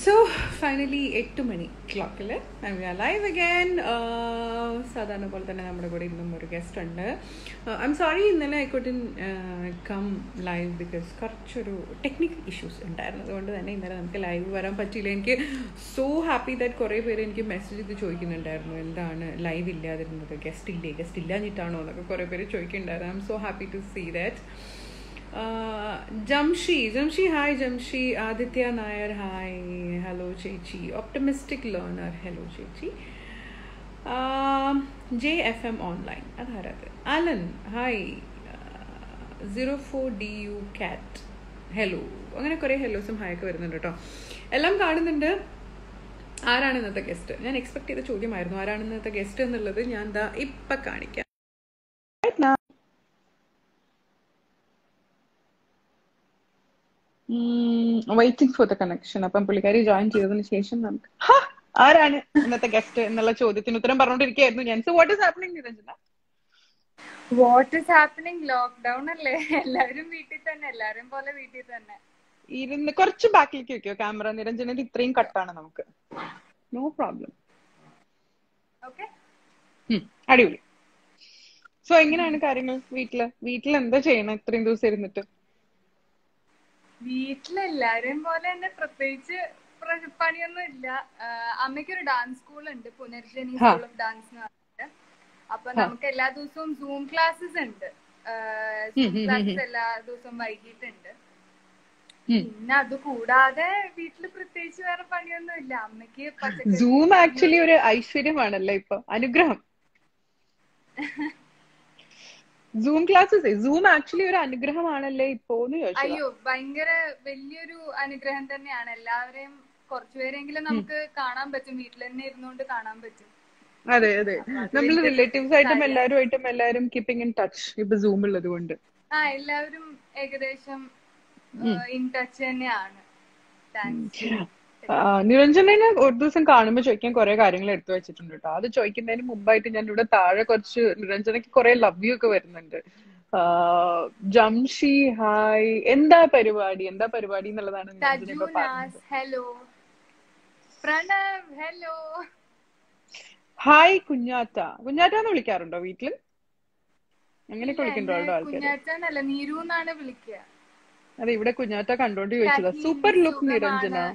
So finally എട്ട് മണി ക്ലോക്കിൽ V R live again സാധാരണ പോലെ തന്നെ നമ്മുടെ കൂടെ ഇന്നും ഒരു ഗസ്റ്റ് ഉണ്ട് ഐ എം സോറി ഇന്നലെ I couldn't come live because കുറച്ചൊരു ടെക്നിക്കൽ ഇഷ്യൂസ് ഉണ്ടായിരുന്നു അതുകൊണ്ട് തന്നെ ഇന്നലെ നമുക്ക് ലൈവ് വരാൻ പറ്റിയില്ല എനിക്ക് സോ ഹാപ്പി ദാറ്റ് കുറേ പേര് എനിക്ക് മെസ്സേജ് ചെയ്ത് ചോദിക്കുന്നുണ്ടായിരുന്നു എന്താണ് ലൈവ് ഇല്ലാതിരുന്നത് ഗസ്റ്റ് ഇല്ലേ ഗസ്റ്റ് ഇല്ലാഞ്ഞിട്ടാണോ എന്നൊക്കെ കുറേ പേര് ചോദിക്കുന്നുണ്ടായിരുന്നു I am so happy to see that Jamshi Jamshi hi Jamshi Aditya Nair hi hello ചേച്ചി ഒപ്റ്റമിസ്റ്റിക് ലേണർ ഹലോ ചേച്ചി ജെ എഫ് എം ഓൺലൈൻ അതാരത് Alan hi zero four D U cat hello അങ്ങനെ കുറേ ഹെലോസും ഹായൊക്കെ വരുന്നുണ്ട് കേട്ടോ എല്ലാം കാണുന്നുണ്ട് ആരാണ് ഇന്നത്തെ ഗസ്റ്റ് ഞാൻ എക്സ്പെക്ട് ചെയ്ത ചോദ്യമായിരുന്നു ആരാണ് ഇന്നത്തെ ഗസ്റ്റ് എന്നുള്ളത് ഞാൻ ദാ ഇപ്പം കാണിക്കാം വെയിറ്റിംഗ് ഫോർ ദ കണക്ഷൻ അപ്പം പുള്ളിക്കാരി ജോയിൻ ചെയ്തതിന് ശേഷം നമുക്ക് ഹാ, ആരാണ് ഇന്നത്തെ ഗസ്റ്റ് എന്നുള്ള ചോദ്യത്തിന് ഉത്തരം പറഞ്ഞുകൊണ്ടിരിക്കുകയായിരുന്നു ഞാൻ so what is happening Niranjana what is happening lockdown അല്ലേ എല്ലാവരും വീട്ടിൽ തന്നെ എല്ലാരും പോലെ വീട്ടിൽ തന്നെ ഇരുന്ന് കുറച്ച് ബാക്കിലേക്ക് വെക്കോ ക്യാമറ നിരഞ്ജനന്റെ ഇത്രയും കട്ടാണ് നമുക്ക് നോ പ്രോബ്ലം ഓക്കെ അടിപൊളി സോ എങ്ങനെയാണ് കാര്യങ്ങൾ വീട്ടില് വീട്ടിൽ എന്താ ചെയ്യണം ഇത്രയും ദിവസം ഇരുന്നിട്ട് വീട്ടിലെല്ലാരും പോലെ തന്നെ പ്രത്യേകിച്ച് പ്ര- പണിയൊന്നും ഇല്ല ആഹ് അമ്മയ്ക്കൊരു ഡാൻസ് സ്കൂൾ ഉണ്ട് പുനർജനി ഹാ. സ്കൂൾ ഓഫ് ഡാൻസ് എന്ന് പറഞ്ഞിട്ട് അപ്പൊ നമുക്ക് എല്ലാ ദിവസവും സൂം ക്ലാസ്സസ് ഉണ്ട് സൂം ക്ലാസ്സസ് എല്ലാ ദിവസവും വൈകിട്ടുണ്ട് ഉം. പിന്നെ അത് കൂടാതെ വീട്ടില് പ്രത്യേകിച്ച് വേറെ പണിയൊന്നും ഇല്ല അമ്മയ്ക്ക് പച്ചക്കറി സൂം ആക്ച്വലി ഒരു ഐശ്വര്യമാണല്ലേ ഇപ്പൊ അനുഗ്രഹം സൂം ക്ലാസ്സസ് സൂം ആക്ച്വലി ഒരു അനുഗ്രഹമാണല്ലേ ഇപ്പോന്ന് ചോദിച്ചു അയ്യോ ഭയങ്കര വലിയൊരു അനുഗ്രഹം തന്നെയാണ് എല്ലാവരെയും കുറച്ചുപേരെങ്കിലും നമുക്ക് കാണാൻ പറ്റും വീട്ടിൽ തന്നെ ഇരുന്നുകൊണ്ട് കാണാൻ പറ്റും അതെ അതെ നമ്മൾ റിലേറ്റീവ്സ് ആയിട്ടും എല്ലാവരുമായിട്ടും എല്ലാവരും കീപ്പിംഗ് ഇൻ ടച്ച് ഇപ്പൊ സൂം ഉള്ളത് കൊണ്ട് ആ എല്ലാവരും ഏകദേശം ഇൻ ടച്ച് തന്നെയാണ് താങ്ക്സ് ആ, നിരഞ്ജനെ ഒരു ദിവസം കാണുമ്പോ ചോദിക്കാൻ കുറെ കാര്യങ്ങൾ എടുത്തു വെച്ചിട്ടുണ്ട് കേട്ടോ അത് ചോദിക്കുന്നതിന് മുമ്പായിട്ട് ഞാൻ ഇവിടെ താഴെ കുറച്ച് നിരഞ്ജനക്ക് കുറെ ലവ് യു ഒക്കെ വരുന്നുണ്ട് ആ, ജംഷി ഹായ് എന്താ പരിപാടി എന്താ പരിപാടി എന്നുള്ളതാണ് നിരഞ്ജന ഇപ്പൊ പറഞ്ഞത് Tajunas hello Pranav hello hi Kunjatta Kunjatta എന്ന് വിളിക്കാറുണ്ടോ വീട്ടില് അങ്ങനെയൊക്കെ വിളിക്കുന്നുണ്ടോ ആൾക്കാര് കുഞ്ഞാറ്റന്നല്ല നീരു എന്നാണ് വിളിക്കുക അതെ ഇവിടെ കുഞ്ഞാറ്റ കണ്ടോണ്ട് ചോദിച്ചതാ കഹിൻ സൂപ്പർ ലുക്ക് നിരഞ്ജന സുഖമാണ്.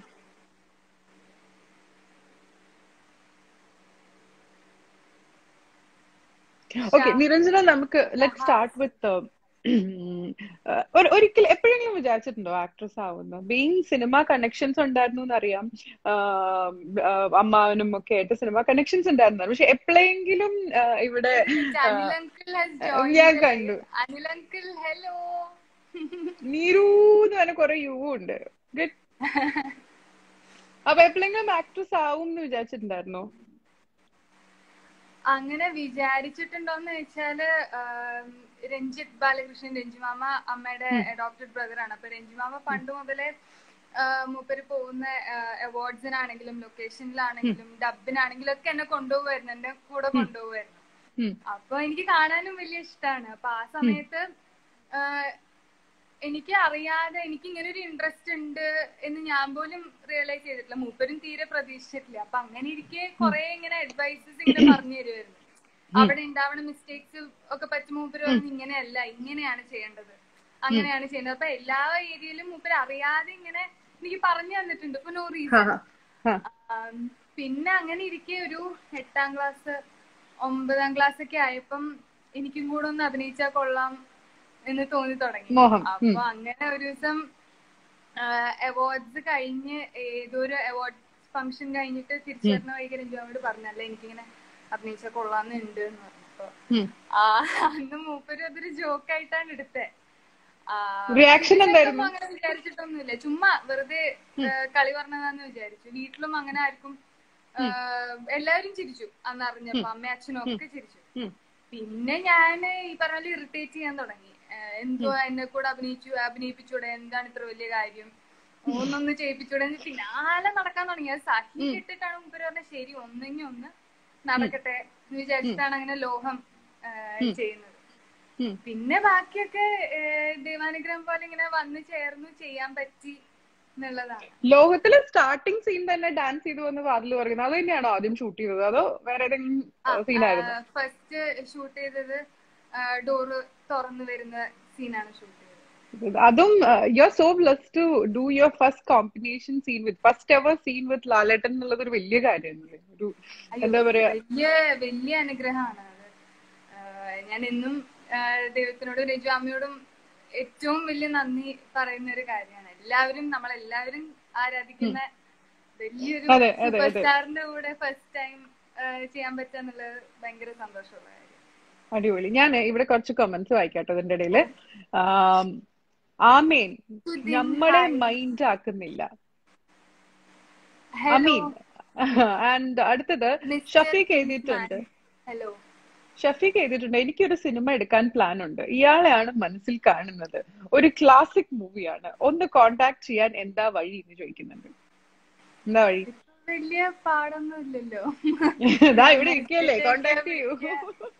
ഓക്കെ നിരഞ്ജന നമുക്ക് ലെറ്റ് സ്റ്റാർട്ട് വിത്ത് ഒരിക്കൽ എപ്പോഴെങ്കിലും വിചാരിച്ചിട്ടുണ്ടോ ആക്ട്രസ് ആവുന്ന ബീങ് സിനിമ കണക്ഷൻസ് ഉണ്ടായിരുന്നു എന്നറിയാം ആഹ് ആഹ് അമ്മാവനും ഒക്കെ ആയിട്ട് സിനിമ കണക്ഷൻസ് ഉണ്ടായിരുന്നു പക്ഷെ എപ്പോഴെങ്കിലും ആഹ് ഇവിടെ അനിൽ അങ്കിൾ ഹാസ് ഞാൻ ജോയിൻ കണ്ടു അനിൽ അങ്കിൾ ഹലോ നീരു എന്ന് പറഞ്ഞ കുറെ യു ഉണ്ട് Good. അപ്പൊ എപ്പോഴെങ്കിലും ആക്ട്രസ് ആവും എന്ന് വിചാരിച്ചിട്ടുണ്ടായിരുന്നോ അങ്ങനെ വിചാരിച്ചിട്ടുണ്ടോന്ന് വെച്ചാല് ആം, രഞ്ജിത്ത് ബാലകൃഷ്ണൻ രഞ്ജിമാമ അമ്മയുടെ അഡോപ്റ്റഡ് ബ്രദർ ആണ് അപ്പൊ രഞ്ജിമാമ പണ്ട് മുതലേ ആ, മൂപ്പര് പോകുന്ന അവാർഡ്സിനാണെങ്കിലും ലൊക്കേഷനിലാണെങ്കിലും ഡബിനാണെങ്കിലും ഒക്കെ എന്നെ കൊണ്ടുപോകുമായിരുന്നു എന്റെ കൂടെ കൊണ്ടുപോകുമായിരുന്നു ഉം. അപ്പൊ എനിക്ക് കാണാനും വലിയ ഇഷ്ടമാണ് അപ്പൊ ആ സമയത്ത് ആ, എനിക്ക് അറിയാതെ എനിക്ക് ഇങ്ങനെ ഒരു ഇൻട്രസ്റ്റ് ഉണ്ട് എന്ന് ഞാൻ പോലും റിയലൈസ് ചെയ്തിട്ടില്ല മൂപ്പരും തീരെ പ്രതീക്ഷിച്ചിട്ടില്ല അപ്പൊ അങ്ങനെ ഇരിക്കെ കുറെ ഇങ്ങനെ അഡ്വൈസസ് ഇങ്ങനെ പറഞ്ഞു തരുമായിരുന്നു അവിടെ ഉണ്ടാവണ മിസ്റ്റേക്സ് ഒക്കെ പറ്റി മൂപ്പര് പറഞ്ഞു ഇങ്ങനെയല്ല ഇങ്ങനെയാണ് ചെയ്യേണ്ടത് അങ്ങനെയാണ് ചെയ്യേണ്ടത് അപ്പൊ എല്ലാ ഏരിയയിലും മൂപ്പര് അറിയാതെ ഇങ്ങനെ എനിക്ക് പറഞ്ഞു തന്നിട്ടുണ്ട് ഇപ്പൊ നോ റീസൺ ആം, പിന്നെ അങ്ങനെ ഇരിക്കെ ഒരു എട്ടാം ക്ലാസ് ഒമ്പതാം ക്ലാസ് ഒക്കെ ആയപ്പം എനിക്കും കൂടെ ഒന്ന് അഭിനയിച്ചാൽ കൊള്ളാം എന്ന് തോന്നി തുടങ്ങി മോഹം ഉം. അപ്പൊ അങ്ങനെ ഒരു ദിവസം അവാർഡ്സ് കഴിഞ്ഞ് ഏതോ ഒരു അവാർഡ് ഫംഗ്ഷൻ കഴിഞ്ഞിട്ട് തിരിച്ചു വരുന്ന വൈകി രഞ്ജുവാമോട് പറഞ്ഞല്ലേ എനിക്കിങ്ങനെ അഭിനയിച്ചാൽ കൊള്ളാന്നുണ്ട് എന്ന് പറഞ്ഞപ്പോ ഉം. ആ അന്ന് മൂപ്പര് അതൊരു ജോക്കായിട്ടാണ് എടുത്തേ ആ, Reaction ഇതിനൊക്കെ എന്തായിരുന്നു? അങ്ങനെ വിചാരിച്ചിട്ടൊന്നുമില്ല ചുമ്മാ വെറുതെ ഏ, കളി പറഞ്ഞതാന്ന് വിചാരിച്ചു വീട്ടിലും അങ്ങനെ ആർക്കും ഏ, എല്ലാവരും ചിരിച്ചു അന്ന് അറിഞ്ഞപ്പോ അമ്മയും അച്ഛനും ഒക്കെ ചിരിച്ചു ഉം. പിന്നെ ഞാൻ ഈ പറഞ്ഞ പോലെ ഇറിറ്റേറ്റ് ചെയ്യാൻ തുടങ്ങി ഏഹ് എന്തോ എന്നെ കൂടെ അഭിനയിച്ചു അഭിനയിപ്പിച്ചൂടെ എന്താണ് ഇത്ര വലിയ കാര്യം ഒന്നൊന്ന് ചെയ്യിപ്പിച്ചൂടെ എന്ന് പിന്നാലെ നടക്കാൻ തുടങ്ങി അത് സഹി കെട്ടിട്ടാണ് മുമ്പ് പറഞ്ഞത് ശരി ഒന്നെങ്കിൽ ഒന്ന് നടക്കട്ടെ എന്ന് വിചാരിച്ചിട്ടാണ് അങ്ങനെ ലോഹം ഏഹ് ചെയ്യുന്നത് ഉം. പിന്നെ ബാക്കിയൊക്കെ ഏഹ് ദൈവാനുഗ്രഹം പോലെ ഇങ്ങനെ വന്നു ചേർന്നു ചെയ്യാൻ പറ്റി എന്നുള്ളതാണ് ലോകത്തിലെ സ്റ്റാർട്ടിംഗ് സീൻ തന്നെ ഡാൻസ് ചെയ്തു വന്ന് വാതിൽ പറയുന്നത് അത് തന്നെയാണോ ആദ്യം ഷൂട്ട് ചെയ്തത് അതോ വേറെ ഏതെങ്കിലും സീനായിരുന്നു ഫസ്റ്റ് ഷൂട്ട് ചെയ്തത് ഡോറ് തുറന്നു വരുന്ന സീനാണ് ഷൂട്ട് ചെയ്തത് അതും you are so bless to do your first combination scene with first ever scene with Lalettan എന്നുള്ളത് ഒരു വലിയ കാര്യമല്ലേ ഒരു എന്താ പറയാ വലിയ വലിയ അനുഗ്രഹമാണ് അത് ആഹ് ഞാൻ എന്നും ആഹ് ദൈവത്തിനോടും രജു അമ്മയോടും ഏറ്റവും വലിയ നന്ദി പറയുന്ന ഒരു കാര്യമാണ് എല്ലാവരും നമ്മളെല്ലാവരും ആരാധിക്കുന്ന വലിയൊരു അതെ, അതെ, സൂപ്പർ അതെ. സ്റ്റാറിന്റെ കൂടെ ഫസ്റ്റ് ടൈം ചെയ്യാൻ പറ്റാന്നുള്ളത് ഭയങ്കര സന്തോഷമുള്ള കാര്യം അടിപൊളി ഞാൻ ഇവിടെ കുറച്ച് കമന്റ്സ് വായിക്കാട്ടോ ഇതിന്റെ ഇടയില് ആം, ആമേൻ സുധിൻ, നമ്മളെ hi. മൈൻഡ് ആക്കുന്നില്ല ഹലോ അമീൻ ആൻഡ് അടുത്തത് ഷഫീഖ് എഴുതിയിട്ടുണ്ട് ഹലോ ഷഫീഖ് എഴുതിയിട്ടുണ്ട് എനിക്കൊരു സിനിമ എടുക്കാൻ പ്ലാൻ ഉണ്ട് ഇയാളെയാണ് മനസ്സിൽ കാണുന്നത് ഒരു ക്ലാസിക് മൂവിയാണ് ഒന്ന് കോണ്ടാക്ട് ചെയ്യാൻ എന്താ വഴി എന്ന് ചോദിക്കുന്നുണ്ട് എന്താ വഴി വലിയ പാടൊന്നും ഇല്ലല്ലോ ഇതാ ഇവിടെ ഇരിക്കല്ലേ കോണ്ടാക്ട് ചെയ്യൂ ജി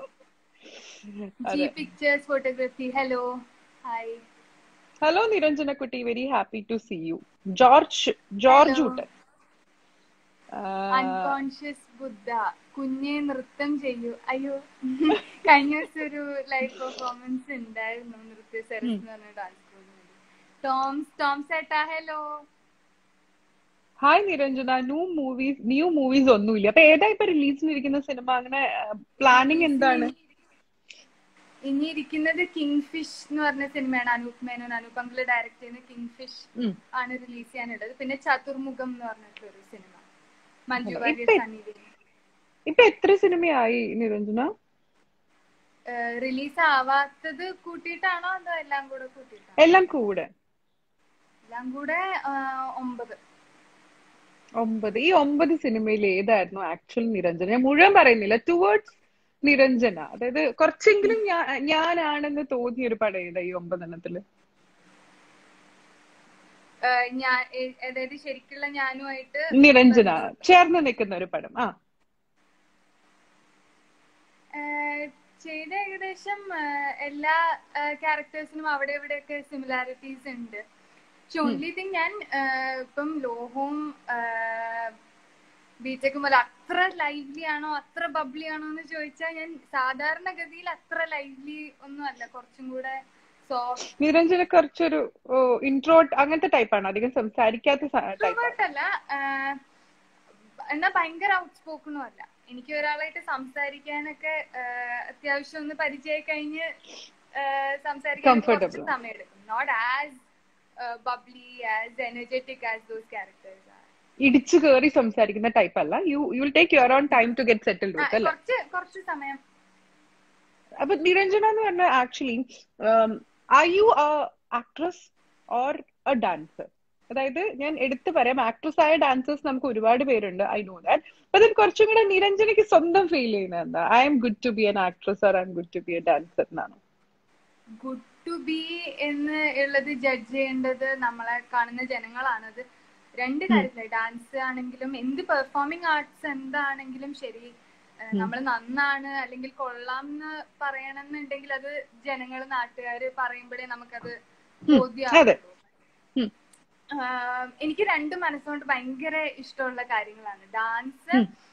അതെ pictures photography hello hi hello Niranjana കുട്ടി very happy to see you George George Hello. ഊട്ടൻ ആ, അൺകോൺഷ്യസ് ബുദ്ധ കുഞ്ഞെ നൃത്തം ചെയ്യൂ അയ്യോ കഴിഞ്ഞ ദിവസം ഒരു ലൈവ് പെർഫോമൻസ് ഉണ്ടായിരുന്നു നൃത്യ സരസ് എന്ന് പറഞ്ഞ ഡാൻസ് ടോംസ് ടോംസ് ഏട്ടാ hello hi Niranjana new movies new movies ഒന്നുമില്ല അപ്പൊ ഏതാ ഇപ്പൊ റിലീസിനിരിക്കുന്ന സിനിമ അങ്ങനെ പ്ലാനിങ് എന്താണ് ഇനി ഇരിക്കുന്നത് കിങ് ഫിഷ് എന്ന് പറഞ്ഞ സിനിമയാണ് അനൂപ് മേനോൻ അനൂപ് അങ്കിള് ഡയറക്ട് ചെയ്യുന്ന കിങ് ഫിഷ് ഉം. ആണ് റിലീസ് ചെയ്യാനുള്ളത് പിന്നെ ചതുർമുഖം എന്ന് പറഞ്ഞിട്ടുള്ള ഒരു സിനിമ മഞ്ജു Hello. വാര്യർ ഇപ്പൊ- സണ്ണി വെയിൻ ഇപ്പൊ എത്ര സിനിമയായി നിരഞ്ജന റിലീസ് ആവാത്തത് കൂട്ടിയിട്ടാണോ അതോ എല്ലാം കൂടെ കൂട്ടിയിട്ടാണോ എല്ലാം കൂടെ എല്ലാം കൂടെ ആ, ഒമ്പത് ഒമ്പത് ഈ ഒമ്പത് സിനിമയിൽ ഏതായിരുന്നു ആക്ച്വൽ നിരഞ്ജന ഞാൻ മുഴുവൻ പറയുന്നില്ല ടുവേർഡ്സ് നിരഞ്ജന അതായത് കുറച്ചെങ്കിലും ഞാൻ ഞാനാണെന്ന് തോന്നിയ ഒരു പടം ഏതാ ഈ ഒമ്പതെണ്ണത്തില് ആ, ഞാൻ എ- അതായത് ശരിക്കുള്ള ഞാനുമായിട്ട് നിരഞ്ജന ചേർന്ന് നിൽക്കുന്ന ഒരു പടം ആ ആ, ചെയ്ത ഏകദേശം ആ, എല്ലാ ക്യാരക്ടേഴ്സിനും അവിടെ ഇവിടെയൊക്കെ സിമിലാരിറ്റീസ് ഉണ്ട് പക്ഷെ ഓൺലി തിങ് ഞാൻ ആ, ഇപ്പം ലോഹവും ബിടെക്കും പോലെ അത്ര ലൈവ്ലി ആണോ അത്ര ബബ്ലി ആണോ എന്ന് ചോദിച്ചാൽ ഞാൻ സാധാരണഗതിയിൽ അത്ര ലൈവ്ലി ഒന്നും അല്ല കുറച്ചും കൂടെ സോഫ്റ്റ് നിരഞ്ജന കുറച്ചൊരു ഇൻട്രോട്ട് അങ്ങനത്തെ ടൈപ്പാണ് അധികം സംസാരിക്കാത്ത ടൈപ്പ് എക്സ്ട്രോവേർട്ട് അല്ല ആഹ് എന്നാ ഭയങ്കര ഔട്ട് സ്പോക്കണും അല്ല എനിക്ക് ഒരാളായിട്ട് സംസാരിക്കാനൊക്കെ ആഹ് അത്യാവശ്യം ഒന്ന് പരിചയം കഴിഞ്ഞ് ആഹ് സംസാരിക്കാൻ Comfortable. കുറച്ച് സമയം എടുക്കും not as bubbly as energetic as those characters ഇടിച്ചു കയറി സംസാരിക്കുന്ന ടൈപ്പ് അല്ല you you will take your own time to get settled with അല്ലേ കുറച്ച് കുറച്ച് സമയം അപ്പൊ നിരഞ്ജന എന്ന് പറഞ്ഞാൽ actually are you actress or a dancer അതായത് ഞാൻ എടുത്തു പറയാം ആക്ട്രസ് ആയ ഡാൻസേഴ്സ് നമുക്ക് ഒരുപാട് പേരുണ്ട് ഐ നോ ദാറ്റ് അപ്പൊ അതിൽ കുറച്ചും കൂടെ നിരഞ്ജനയ്ക്ക് സ്വന്തം ഫീൽ ചെയ്യുന്നത് എന്താ I am good to be an actress or I am good to be a dancer എന്നാണ് ഗുഡ് ടു ബി എന്ന് ഉള്ളത് ജഡ്ജ് ചെയ്യേണ്ടത് നമ്മളെ കാണുന്ന ജനങ്ങളാണത് രണ്ട് കാര്യത്തില് ഡാൻസ് ആണെങ്കിലും എന്ത് പെർഫോമിംഗ് ആർട്സ് എന്താണെങ്കിലും ശരി നമ്മൾ നന്നാണ് അല്ലെങ്കിൽ കൊള്ളാം എന്ന് പറയണമെന്നുണ്ടെങ്കിൽ അത് ജനങ്ങൾ നാട്ടുകാര് പറയുമ്പോഴേ നമുക്കത് ബോധ്യമാവുള്ളൂ ഉം. ആഹ് എനിക്ക് രണ്ട് മനസ്സുകൊണ്ട് ഭയങ്കര ഇഷ്ടമുള്ള കാര്യങ്ങളാണ് ഡാൻസ്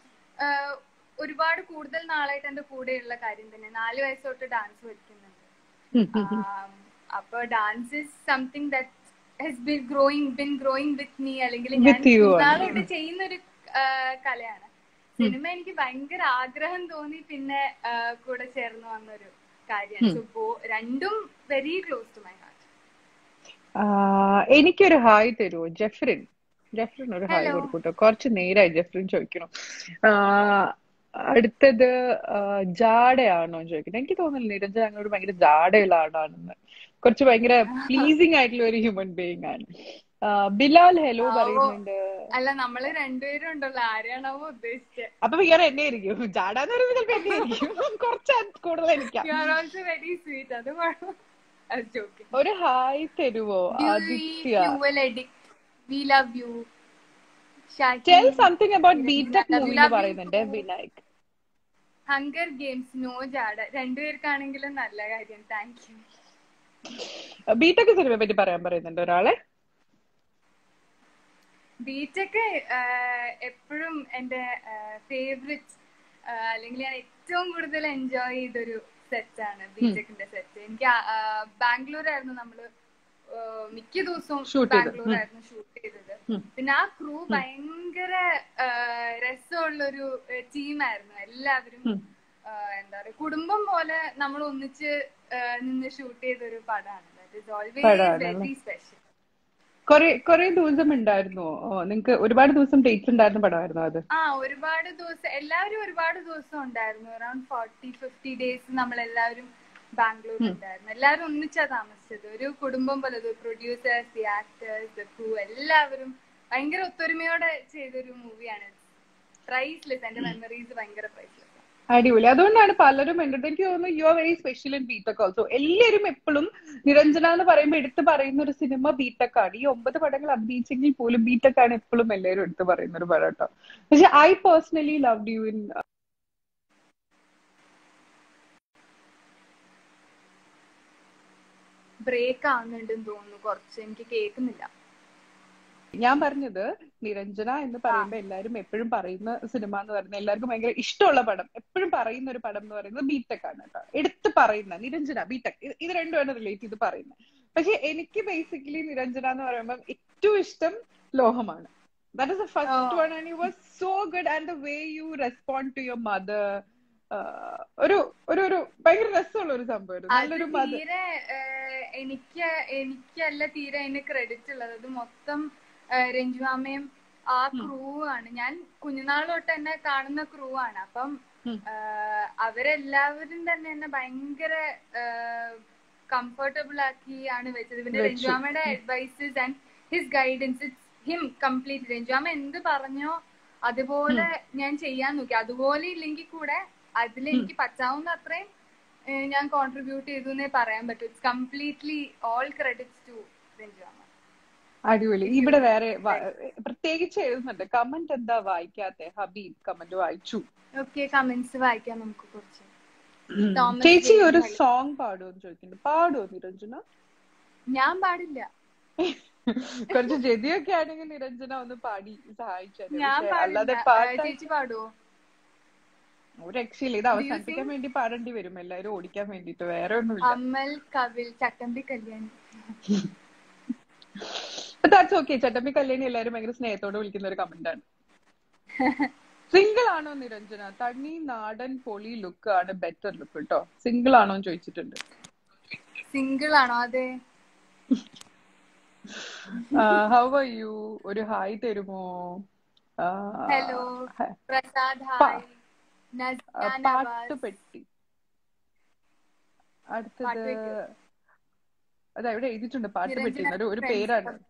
ഒരുപാട് കൂടുതൽ നാളായിട്ട് എന്റെ കൂടെയുള്ള കാര്യം തന്നെ നാല് വയസ്സ് തൊട്ട് ഡാൻസ് പഠിക്കുന്നുണ്ട് ഉം, ഉം, ഉം. Um, അപ്പൊ dance is something that has been growing been growing with me അല്ലെങ്കിൽ ഞാൻ With you ആണ്. നാളായിട്ട് ചെയ്യുന്ന ഒരു കലയാണ് സിനിമ എനിക്ക് ഭയങ്കര ആഗ്രഹം തോന്നി പിന്നെ ആ, കൂടെ ചേർന്ന് വന്നൊരു കാര്യമാണ് സോ രണ്ടും very close to my heart ആ, എനിക്കൊരു ഹായ് തരുമോ ജെഫ്രിൻ ജെഫ്രിൻ ഒരു ഹായ് Hello. കൊടുക്കൂട്ടോ കുറച്ച് നേരായി ജെഫ്രിൻ ചോദിക്കണം ആ, അടുത്തത് ആ, ജാടയാണോ ചോദിക്കുന്നത് എനിക്ക് തോന്നുന്നില്ല നിരഞ്ജൻ അങ്ങോട്ട് ഭയങ്കര ജാടയുള്ള ആളാണെന്ന് കുറച്ച് ഭയങ്കര പ്ലീസിങ് ആയിട്ടുള്ള ഒരു ഹ്യൂമൻ ബീയിങ് ആണ് ആ, ബിലാൽ ഹലോ പറയുന്നുണ്ട് അല്ല നമ്മള് രണ്ടുപേരും ഉണ്ടല്ലോ ആരെയാണാവോ ഉദ്ദേശിച്ചത് അപ്പൊ വേറെ എന്നെ ആയിരിക്കും ജാടാന്ന് പറയുമ്പോൾ ചിലപ്പോ എന്നെ ആയിരിക്കും കുറച്ച് കൂടുതൽ എനിക്കാം you are also very sweet അത് ജോക്കിംഗ് ഒരു ഹായ് തരുവോ Aditya fuel addict we love you tell Shaki something about Love BTech you, movie love എന്ന് you പറയുന്നുണ്ട് too. Vinayak Hunger Games no ജാട രണ്ടുപേർക്കാണെങ്കിലും നല്ല കാര്യം താങ്ക് യു ബിടെക് സിനിമയെ പറ്റി പറയാൻ പറയുന്നുണ്ട് ഒരാളെ ബീറ്റൊക്കെ എപ്പോഴും എന്റെ ഫേവറേറ്റ് അല്ലെങ്കിൽ ഞാൻ ഏറ്റവും കൂടുതൽ എൻജോയ് ചെയ്തൊരു സെറ്റാണ് ബീറ്റെക്കിന്റെ സെറ്റ് എനിക്ക് ബാംഗ്ലൂർ ആയിരുന്നു നമ്മള് ആ, മിക്ക ദിവസവും Shoot ചെയ്തത്. ബാംഗ്ലൂർ ആയിരുന്നു ഷൂട്ട് ചെയ്തത് പിന്നെ ആ ക്രൂ ഭയങ്കര ആ, രസമുള്ളൊരു ടീമായിരുന്നു എല്ലാവരും ആ, എന്താ പറയാ കുടുംബം പോലെ നമ്മൾ ഒന്നിച്ച് ആ, നിന്ന് ഷൂട്ട് ചെയ്തൊരു പടമാണ് ദാറ്റ് ഇസ് ഓൾവേസ് പടമാണല്ലേ? വെരി സ്പെഷ്യൽ കൊറേ കൊറേ ദിവസം ഉണ്ടായിരുന്നോ നിങ്ങക്ക് ഒരുപാട് ദിവസം ഡേറ്റ്സ് ഉണ്ടായിരുന്ന പടമായിരുന്നു അത് ആ ഒരുപാട് ദിവസം എല്ലാവരും ഒരുപാട് ദിവസം ഉണ്ടായിരുന്നു അറൌണ്ട് ഫോർട്ടി ഫിഫ്റ്റി ഡേയ്സ് നമ്മൾ എല്ലാവരും ബാംഗ്ലൂർ ഉണ്ടായിരുന്നു എല്ലാവരും ഒന്നിച്ചാ താമസിച്ചത് ഒരു കുടുംബം പോലെ producers the actors the crew എല്ലാവരും ഭയങ്കര ഒത്തൊരുമയോടെ ചെയ്തൊരു മൂവിയാണ് പ്രൈസ്ലെസ് എന്റെ മെമ്മറീസ് ഭയങ്കര പ്രൈസ്ലെസ് അടിപൊളി അതുകൊണ്ടാണ് പലരും എൻ്റെ അടുത്ത് എനിക്ക് തോന്നുന്നു you are very special in BTech also എല്ലാവരും എപ്പോഴും നിരഞ്ജന എന്ന് പറയുമ്പോൾ എടുത്ത് പറയുന്ന ഒരു സിനിമ ബീടെക് ആണ് ഈ ഒമ്പത് പടങ്ങൾ അഭിനയിച്ചെങ്കിൽ പോലും ബീടെക് ആണ് എപ്പോഴും എല്ലാവരും എടുത്ത് പറയുന്ന ഒരു പടം കേട്ടോ പക്ഷെ I personally love you in break ആവുന്നുണ്ടെന്ന് തോന്നുന്നു കുറച്ച് എനിക്ക് കേൾക്കുന്നില്ല ഞാൻ പറഞ്ഞത് നിരഞ്ജന എന്ന് പറയുമ്പോൾ എല്ലാവരും എപ്പോഴും പറയുന്ന സിനിമ എന്ന് പറയുന്നത് എല്ലാവർക്കും ഭയങ്കര ഇഷ്ടമുള്ള പടം എപ്പോഴും പറയുന്ന ഒരു പടം എന്ന് പറയുന്നത് ബിടെക് ആണ് കേട്ടോ എടുത്ത് പറയുന്ന നിരഞ്ജന ബിടെക് ഇത് രണ്ടുമാണ് റിലേറ്റ് ചെയ്ത് പറയുന്നത് പക്ഷെ എനിക്ക് ബേസിക്കലി നിരഞ്ജന എന്ന് പറയുമ്പോൾ ഏറ്റവും ഇഷ്ടം ലോഹമാണ് that is the first Oh. One and you was so good and the way you respond to your mother ഒരു ഒരു ഒരു ഭയങ്കര രസമുള്ള ഒരു സംഭവം അത് നല്ലൊരു മദർ തീരെ ഏഹ്, എനിക്ക് എനിക്കല്ല തീരെ അതിന് ക്രെഡിറ്റ് ഉള്ളത് അത് മൊത്തം ഏഹ്, രഞ്ജു അമ്മയും ആ ക്രൂ ആണ് ഞാൻ കുഞ്ഞുനാൾ തൊട്ട് എന്നെ കാണുന്ന ക്രൂ ആണ് അപ്പം ഉം. ഏഹ്, അവരെല്ലാവരും തന്നെ എന്നെ ഭയങ്കര കംഫർട്ടബിൾ ആക്കി ആണ് വെച്ചത് പിന്നെ വെച്ചു. രഞ്ജു അമ്മയുടെ advices and his guidance it's him complete Ranju അമ്മ എന്ത് പറഞ്ഞോ അതുപോലെ ഞാൻ ചെയ്യാൻ നോക്കി അതുപോലെ ഇല്ലെങ്കിൽ കൂടെ അതിൽ എനിക്ക് പറ്റാവുന്ന അത്രയും ഏഹ് ഞാൻ കോൺട്രിബ്യൂട്ട് ചെയ്തു എന്നേ പറയാൻ പറ്റൂ it's completely all credits to Ranju അമ്മ അടിപൊളി ഇവിടെ വേറെ വ- പ്രത്യേകിച്ച് എഴുതുന്നുണ്ട് കമന്റ് എന്താ വായിക്കാത്തെ ഹബീബ് കമന്റ് വായിച്ചു ഓക്കെ കമന്റ്സ് വായിക്കാം നമുക്ക് കുറച്ച് തോമസ് ചേച്ചി ജെയിംസ് ഒരു കളി. സോങ് പാടുമെന്ന് ചോദിക്കുന്നുണ്ട് പാടുമോ നിരഞ്ജന ഞാൻ പാടില്ല കുറച്ച് ജതിയൊക്കെ ആണെങ്കിൽ നിരഞ്ജന ഒന്ന് പാടി സഹായിച്ചത് ഞാൻ അല്ലാതെ പാടില്ല പാട്ട് ഏഹ് ചേച്ചി പാടുവോ ഒരു രക്ഷയില്ല ഇത് അവസാനിപ്പിക്കാൻ വേണ്ടി പാടേണ്ടി വരും എല്ലാവരും ഓടിക്കാൻ വേണ്ടിട്ട് വേറെ ഒന്നുമില്ല അമൽ കവിൽ ചട്ടമ്പി കല്യാണി ദാറ്റ്സ് ഓക്കെ ചട്ടമ്പി കല്യാണി എല്ലാവരും ഭയങ്കര സ്നേഹത്തോടെ വിളിക്കുന്ന ഒരു കമന്റ് ആണ് സിംഗിൾ ആണോ നിരഞ്ജന തണ്ണി നാടൻ പൊളി ലുക്ക് ആണ് ബെറ്റർ ലുക്ക് കേട്ടോ സിംഗിൾ ആണോ എന്ന് ചോദിച്ചിട്ടുണ്ട് സിംഗിൾ ആണോ അതെ ഹൗ ആർ യു ഒരു ഹായ് തരുമോ ഹലോ പ്രസാദ് പ- ഹായ് നസ്ന പാട്ട് നവാസ് പെട്ടി പാട്ട് അടുത്തത് വെക്കൂ. അതാ ഇവിടെ എഴുതിയിട്ടുണ്ട് പാട്ട് പെട്ടി നിരഞ്ജന ഒരു ഒരു friends പേരാണ് club.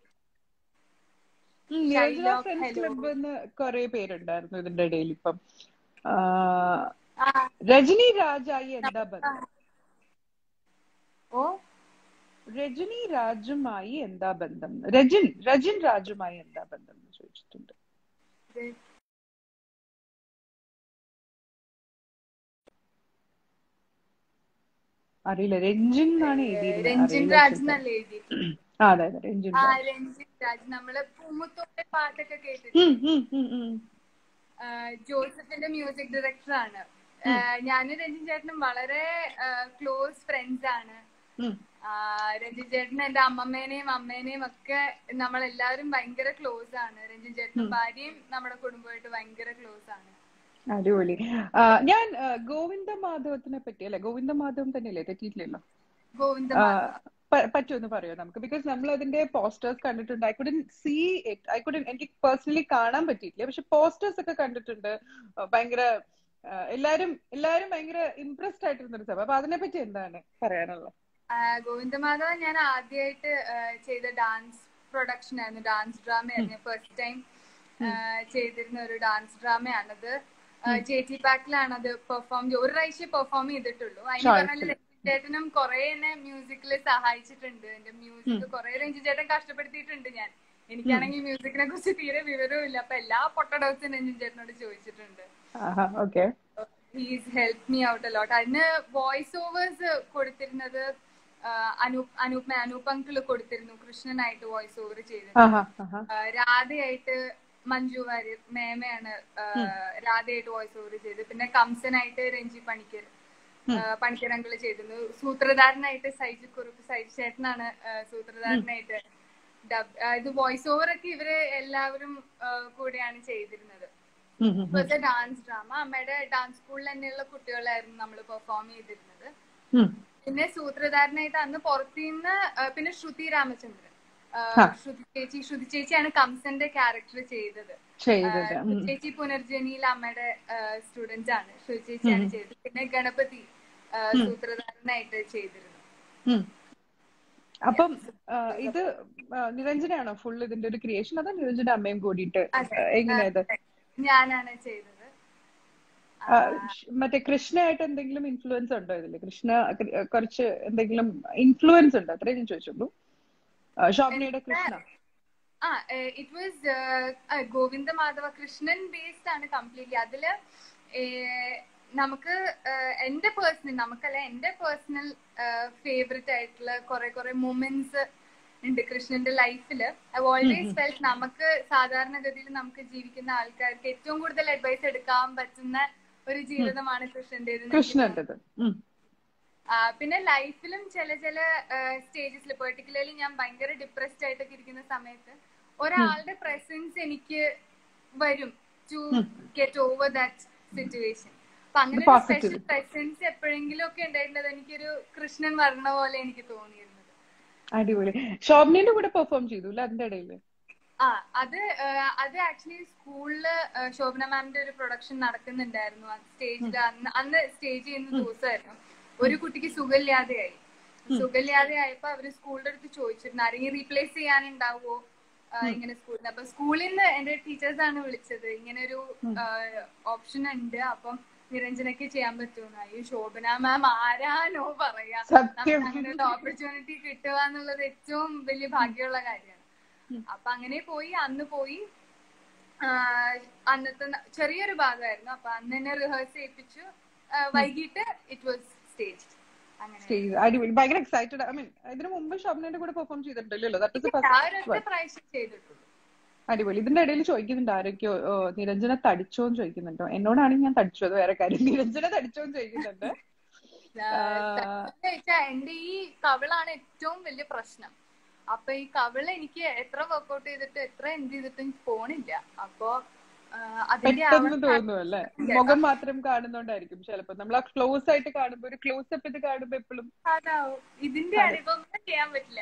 ഉം, Niranjana Shylock friends hello. Club എന്ന് കുറെ പേരുണ്ടായിരുന്നു ഇതിന്റെ ഇടയിൽ ഇപ്പം ആ, ആ രജനി രാജായി എന്താ ബന്ധം ഓ രജനി രാജുമായി എന്താ ബന്ധം രജിൻ രജിൻ രാജുമായി എന്താ ബന്ധം എന്ന് ചോദിച്ചിട്ടുണ്ട് ഇത് അറിയില്ല രഞ്ജിൻ എന്നാണ് രഞ്ജിൻ എഴുതിയിരുന്നത് രാജ് എന്നല്ലേ എഴുതി ആ അതെ അതെ രഞ്ജിൻ ആ രാജ് രഞ്ജിൻ രാജ് നമ്മള് പൂമുത്തോടെ പാട്ടൊക്കെ കേട്ടിട്ട് ഉം, ഉം, ഉം, ഉം. ജോസഫിന്റെ മ്യൂസിക് ഡയറക്ടർ ആണ് ഞാനും രഞ്ജിൻ ചേട്ടനും വളരെ ക്ലോസ് ഫ്രണ്ട്സ് ആണ് ഉം. ആ, രഞ്ജിൻ ചേട്ടൻ എന്റെ അമ്മമ്മേനെയും അമ്മേനെയും ഒക്കെ നമ്മളെല്ലാവരും ഭയങ്കര ക്ലോസ് ആണ് രഞ്ജിൻ ചേട്ടനും ഭാര്യയും നമ്മുടെ കുടുംബമായിട്ട് ഭയങ്കര ക്ലോസ് ആണ് അടിപൊളി ആ, ഞാൻ ആ, ഗോവിന്ദ മാധവത്തിനെ പറ്റി അല്ലെ ഗോവിന്ദ മാധവം തന്നെയല്ലേ തെറ്റിയിട്ടില്ലല്ലോ ഗോവിന്ദ ആ, പ- പറ്റുമെന്ന് പറയോ നമുക്ക് ബിക്കോസ് നമ്മൾ അതിന്റെ പോസ്റ്റേഴ്സ് കണ്ടിട്ടുണ്ട് I couldn't see it I couldn't എനിക്ക് പേഴ്സണലി കാണാൻ പറ്റിയിട്ടില്ല പക്ഷെ പോസ്റ്റേഴ്സ് ഒക്കെ കണ്ടിട്ടുണ്ട് ആ, ഭയങ്കര ആ, എല്ലാരും എല്ലാരും ഭയങ്കര ഇംപ്രസ്ഡ് ആയിട്ടിരുന്ന ഒരു സഭ അപ്പൊ അതിനെ പറ്റി എന്താണ് പറയാനുള്ളത് ഗോവിന്ദമാധവൻ ഞാൻ ആദ്യമായിട്ട് ചെയ്ത ഡാൻസ് പ്രൊഡക്ഷൻ ആയിരുന്നു ഡാൻസ് ഡ്രാമ ആയിരുന്നു ഫസ്റ്റ് ടൈം ചെയ്തിരുന്ന ഒരു ഡാൻസ് ഡ്രാമയാണത് ജെ ടി പാക്കിലാണ് അത് പെർഫോം ഒരു പ്രാവശ്യം പെർഫോം ചെയ്തിട്ടുള്ളൂ അതിന് പറഞ്ഞാൽ രഞ്ജിത്ത് ചേട്ടനും കുറെ എന്നെ മ്യൂസിക്കിൽ സഹായിച്ചിട്ടുണ്ട് എന്റെ മ്യൂസിക് കുറെ രഞ്ജിത്ത് ചേട്ടൻ കഷ്ടപ്പെടുത്തിയിട്ടുണ്ട് ഞാൻ എനിക്കാണെങ്കിൽ മ്യൂസിക്കിനെ കുറിച്ച് തീരെ വിവരവും ഇല്ല അപ്പൊ എല്ലാ പൊട്ടഡോസും രഞ്ജിത്ത് ചേട്ടനോട് ചോദിച്ചിട്ടുണ്ട് okay he's help me out a lot അതിന് വോയിസ് ഓവേഴ്സ് കൊടുത്തിരുന്നത് അനൂപ് അനൂപ് അനൂപ് അങ്കിള് കൊടുത്തിരുന്നു കൃഷ്ണനായിട്ട് വോയിസ് ഓവർ ചെയ്തത് ആഹാ ആഹാ ആ, രാധയായിട്ട് മഞ്ജു വാര്യർ മേമയാണ് ആ, രാധയായിട്ട് വോയിസ് ഓവർ ചെയ്തത് പിന്നെ കംസനായിട്ട് രഞ്ജി പണിക്കർ ആ, പണിക്കർ അങ്കിള് ചെയ്തിരുന്നു സൂത്രധാരനായിട്ട് സൈജു കുറുപ്പ് സൈജു ചേട്ടനാണ് ആ, സൂത്രധാരനായിട്ട് ഡബ് ആ, ഇത് വോയിസ് ഓവർ ഒക്കെ ഇവര് എല്ലാവരും ആ, കൂടെയാണ് ചെയ്തിരുന്നത് ഉം, ഉം, ഉം. ഡാൻസ് ഡ്രാമ അമ്മയുടെ ഡാൻസ് സ്കൂളിൽ തന്നെയുള്ള കുട്ടികളായിരുന്നു നമ്മൾ പെർഫോം ചെയ്തിരുന്നത് ഉം. പിന്നെ സൂത്രധാരനായിട്ട് അന്ന് പുറത്തുനിന്ന് ആ, പിന്നെ ശ്രുതി രാമചന്ദ്രൻ ആ, ആ. ശ്രുതി ചേച്ചി ശ്രുതി ചേച്ചിയാണ് കംസന്റെ ക്യാരക്ടർ ചെയ്തത് ചെയ്തത് ആ, ഉം. ശ്രുതി ചേച്ചി പുനർജനിയിൽ അമ്മയുടെ സ്റ്റുഡന്റ് ആണ് ശ്രുതി ചേച്ചിയാണ് ചെയ്തത് പിന്നെ ഗണപതി ആ, സൂത്രധാരനായിട്ട് ചെയ്തിരുന്നു ഉം. അപ്പം ആ, ഇത് ആ, നിരഞ്ജനാണോ ഫുൾ ഇതിന്റെ ഒരു ക്രിയേഷൻ അതോ നിരഞ്ജന അമ്മയും കൂടിയിട്ട് അതെ. എങ്ങനെയാ ഇത് ഞാനാണ് ചെയ്തത് ആ, ഷ്- മറ്റേ കൃഷ്ണയായിട്ട് എന്തെങ്കിലും ഇൻഫ്ലുവൻസ് ഉണ്ടോ ഇതില് കൃഷ്ണ കൃ- കുറച്ച് എന്തെങ്കിലും ഇൻഫ്ലുവൻസ് ഉണ്ടോ അത്രേ ഞാൻ ചോദിച്ചുള്ളൂ ആ, ശോഭനയുടെ കൃഷ്ണ ആ it was Govinda Madhava Krishnan based ആണ് കംപ്ലീറ്റ്ലി അതില് ഏഹ്, നമുക്ക് ഏഹ്, എന്റെ പേഴ്സണൽ നമുക്കല്ല എന്റെ പേഴ്സണൽ ഫേവറേറ്റ് ആയിട്ടുള്ള കുറെ കുറെ മൊമെന്റ്സ് ഉണ്ട് കൃഷ്ണന്റെ ലൈഫില് ഐ ഓൾവേസ് ഫെൽറ്റ് നമുക്ക് സാധാരണഗതിയിൽ നമുക്ക് ജീവിക്കുന്ന ആൾക്കാർക്ക് ഏറ്റവും കൂടുതൽ അഡ്വൈസ് എടുക്കാൻ പറ്റുന്ന ഒരു ജീവിതമാണ് കൃഷ്ണന്റേത് കൃഷ്ണന്റേത് ഉം. ആ, പിന്നെ ലൈഫിലും ചില ചില സ്റ്റേജസിൽ പെർട്ടിക്കുലർലി ഞാൻ ഭയങ്കര ഡിപ്രസ്ഡ് ആയിട്ടൊക്കെ ഇരിക്കുന്ന സമയത്ത് ഒരാളുടെ പ്രസൻസ് എനിക്ക് വരും to get over that situation അപ്പൊ അങ്ങനെ ഒരു Positive. സ്പെഷ്യൽ പ്രസൻസ് എപ്പോഴെങ്കിലും ഒക്കെ ഉണ്ടായിട്ടുള്ളത് എനിക്കൊരു കൃഷ്ണൻ വരണ പോലെ എനിക്ക് തോന്നിയിരുന്നത് അടിപൊളി ശോഭനയുടെ കൂടെ പെർഫോം ചെയ്തു അല്ലെ അതിന്റെ ഇടയില് ആ അത് ആ, അത് ആക്ച്വലി സ്കൂളില് ശോഭന മാമിന്റെ ഒരു പ്രൊഡക്ഷൻ നടക്കുന്നുണ്ടായിരുന്നു സ്റ്റേജിൽ അന്ന് അന്ന് സ്റ്റേജ് ചെയ്യുന്ന ദിവസമായിരുന്നു ഒരു കുട്ടിക്ക് സുഖമില്ലാതെയായി സുഖമില്ലാതെയായപ്പോ അവര് സ്കൂളിന്റെ അടുത്ത് ചോദിച്ചിരുന്നു ആരെങ്കിലും റീപ്ലേസ് ചെയ്യാനുണ്ടാവോ ആ, ഇങ്ങനെ സ്കൂളിൽ അപ്പൊ സ്കൂളിൽ നിന്ന് എന്റെ ടീച്ചേഴ്സ് ആണ് വിളിച്ചത് ഇങ്ങനെ ഒരു ഓപ്ഷൻ ഉണ്ട് അപ്പം നിരഞ്ജനയ്ക്ക് ചെയ്യാൻ പറ്റുമെന്ന് അയ്യോ ശോഭന മാം ആരാനോ പറയാ സത്യം. നമുക്ക് അങ്ങനെ ഒരു ഓപ്പർച്യൂണിറ്റി കിട്ടുക എന്നുള്ളത് ഏറ്റവും വലിയ ഭാഗ്യമുള്ള കാര്യമാണ് അപ്പൊ അങ്ങനെ പോയി അന്ന് പോയി ആ, അന്നത്തെ ന- ചെറിയൊരു ഭാഗമായിരുന്നു അപ്പൊ അന്ന് തന്നെ റിഹേഴ്സ് ചെയ്യിപ്പിച്ചു ആ, വൈകിട്ട് ഇറ്റ് വാസ് സ്റ്റേജ് അങ്ങനെ സ്റ്റേജ് അടിപൊളി ഭയങ്കര എക്സൈറ്റഡ് ഐ മീൻ ഇതിനു മുമ്പ് ശോഭനയുടെ കൂടെ പെർഫോം ചെയ്തിട്ടുണ്ടല്ലോ ദാറ്റ് ഇസ് ആ ഒരൊറ്റ പ്രാവശ്യം ചെയ്തിട്ടുള്ളൂ അടിപൊളി ഇതിന്റെ ഇടയിൽ ചോദിക്കുന്നുണ്ട് ആരൊക്കെയോ ഓ, നിരഞ്ജന തടിച്ചോ എന്ന് ചോദിക്കുന്നുണ്ടോ എന്നോടാണെങ്കിൽ ഞാൻ തടിച്ചു അത് വേറെ കാര്യം നിരഞ്ജന തടിച്ചോ എന്ന് ചോദിക്കുന്നുണ്ട് ആ, വെച്ചാൽ എന്റെ ഈ കവിളാണ് ഏറ്റവും വലിയ പ്രശ്നം അപ്പൊ ഈ കവിള് എനിക്ക് എത്ര വർക്ക്ഔട്ട് ചെയ്തിട്ട് എത്ര എന്ത് ചെയ്തിട്ടും പോണില്ല അപ്പൊ ആ, അതിന്റെ പെട്ടെന്ന് ആവണം തോന്നുന്നു അല്ലെ മുഖം മാത്രം കാണുന്നോണ്ടായിരിക്കും ചിലപ്പോ നമ്മൾ ആ ക്ലോസ് ആയിട്ട് കാണുമ്പോ ഒരു ക്ലോസ് അപ്പ് ഇത് കാണുമ്പോ എപ്പോഴും അതാവും ഇതിന്റെ അടിപ്പൊന്നും ചെയ്യാൻ പറ്റില്ല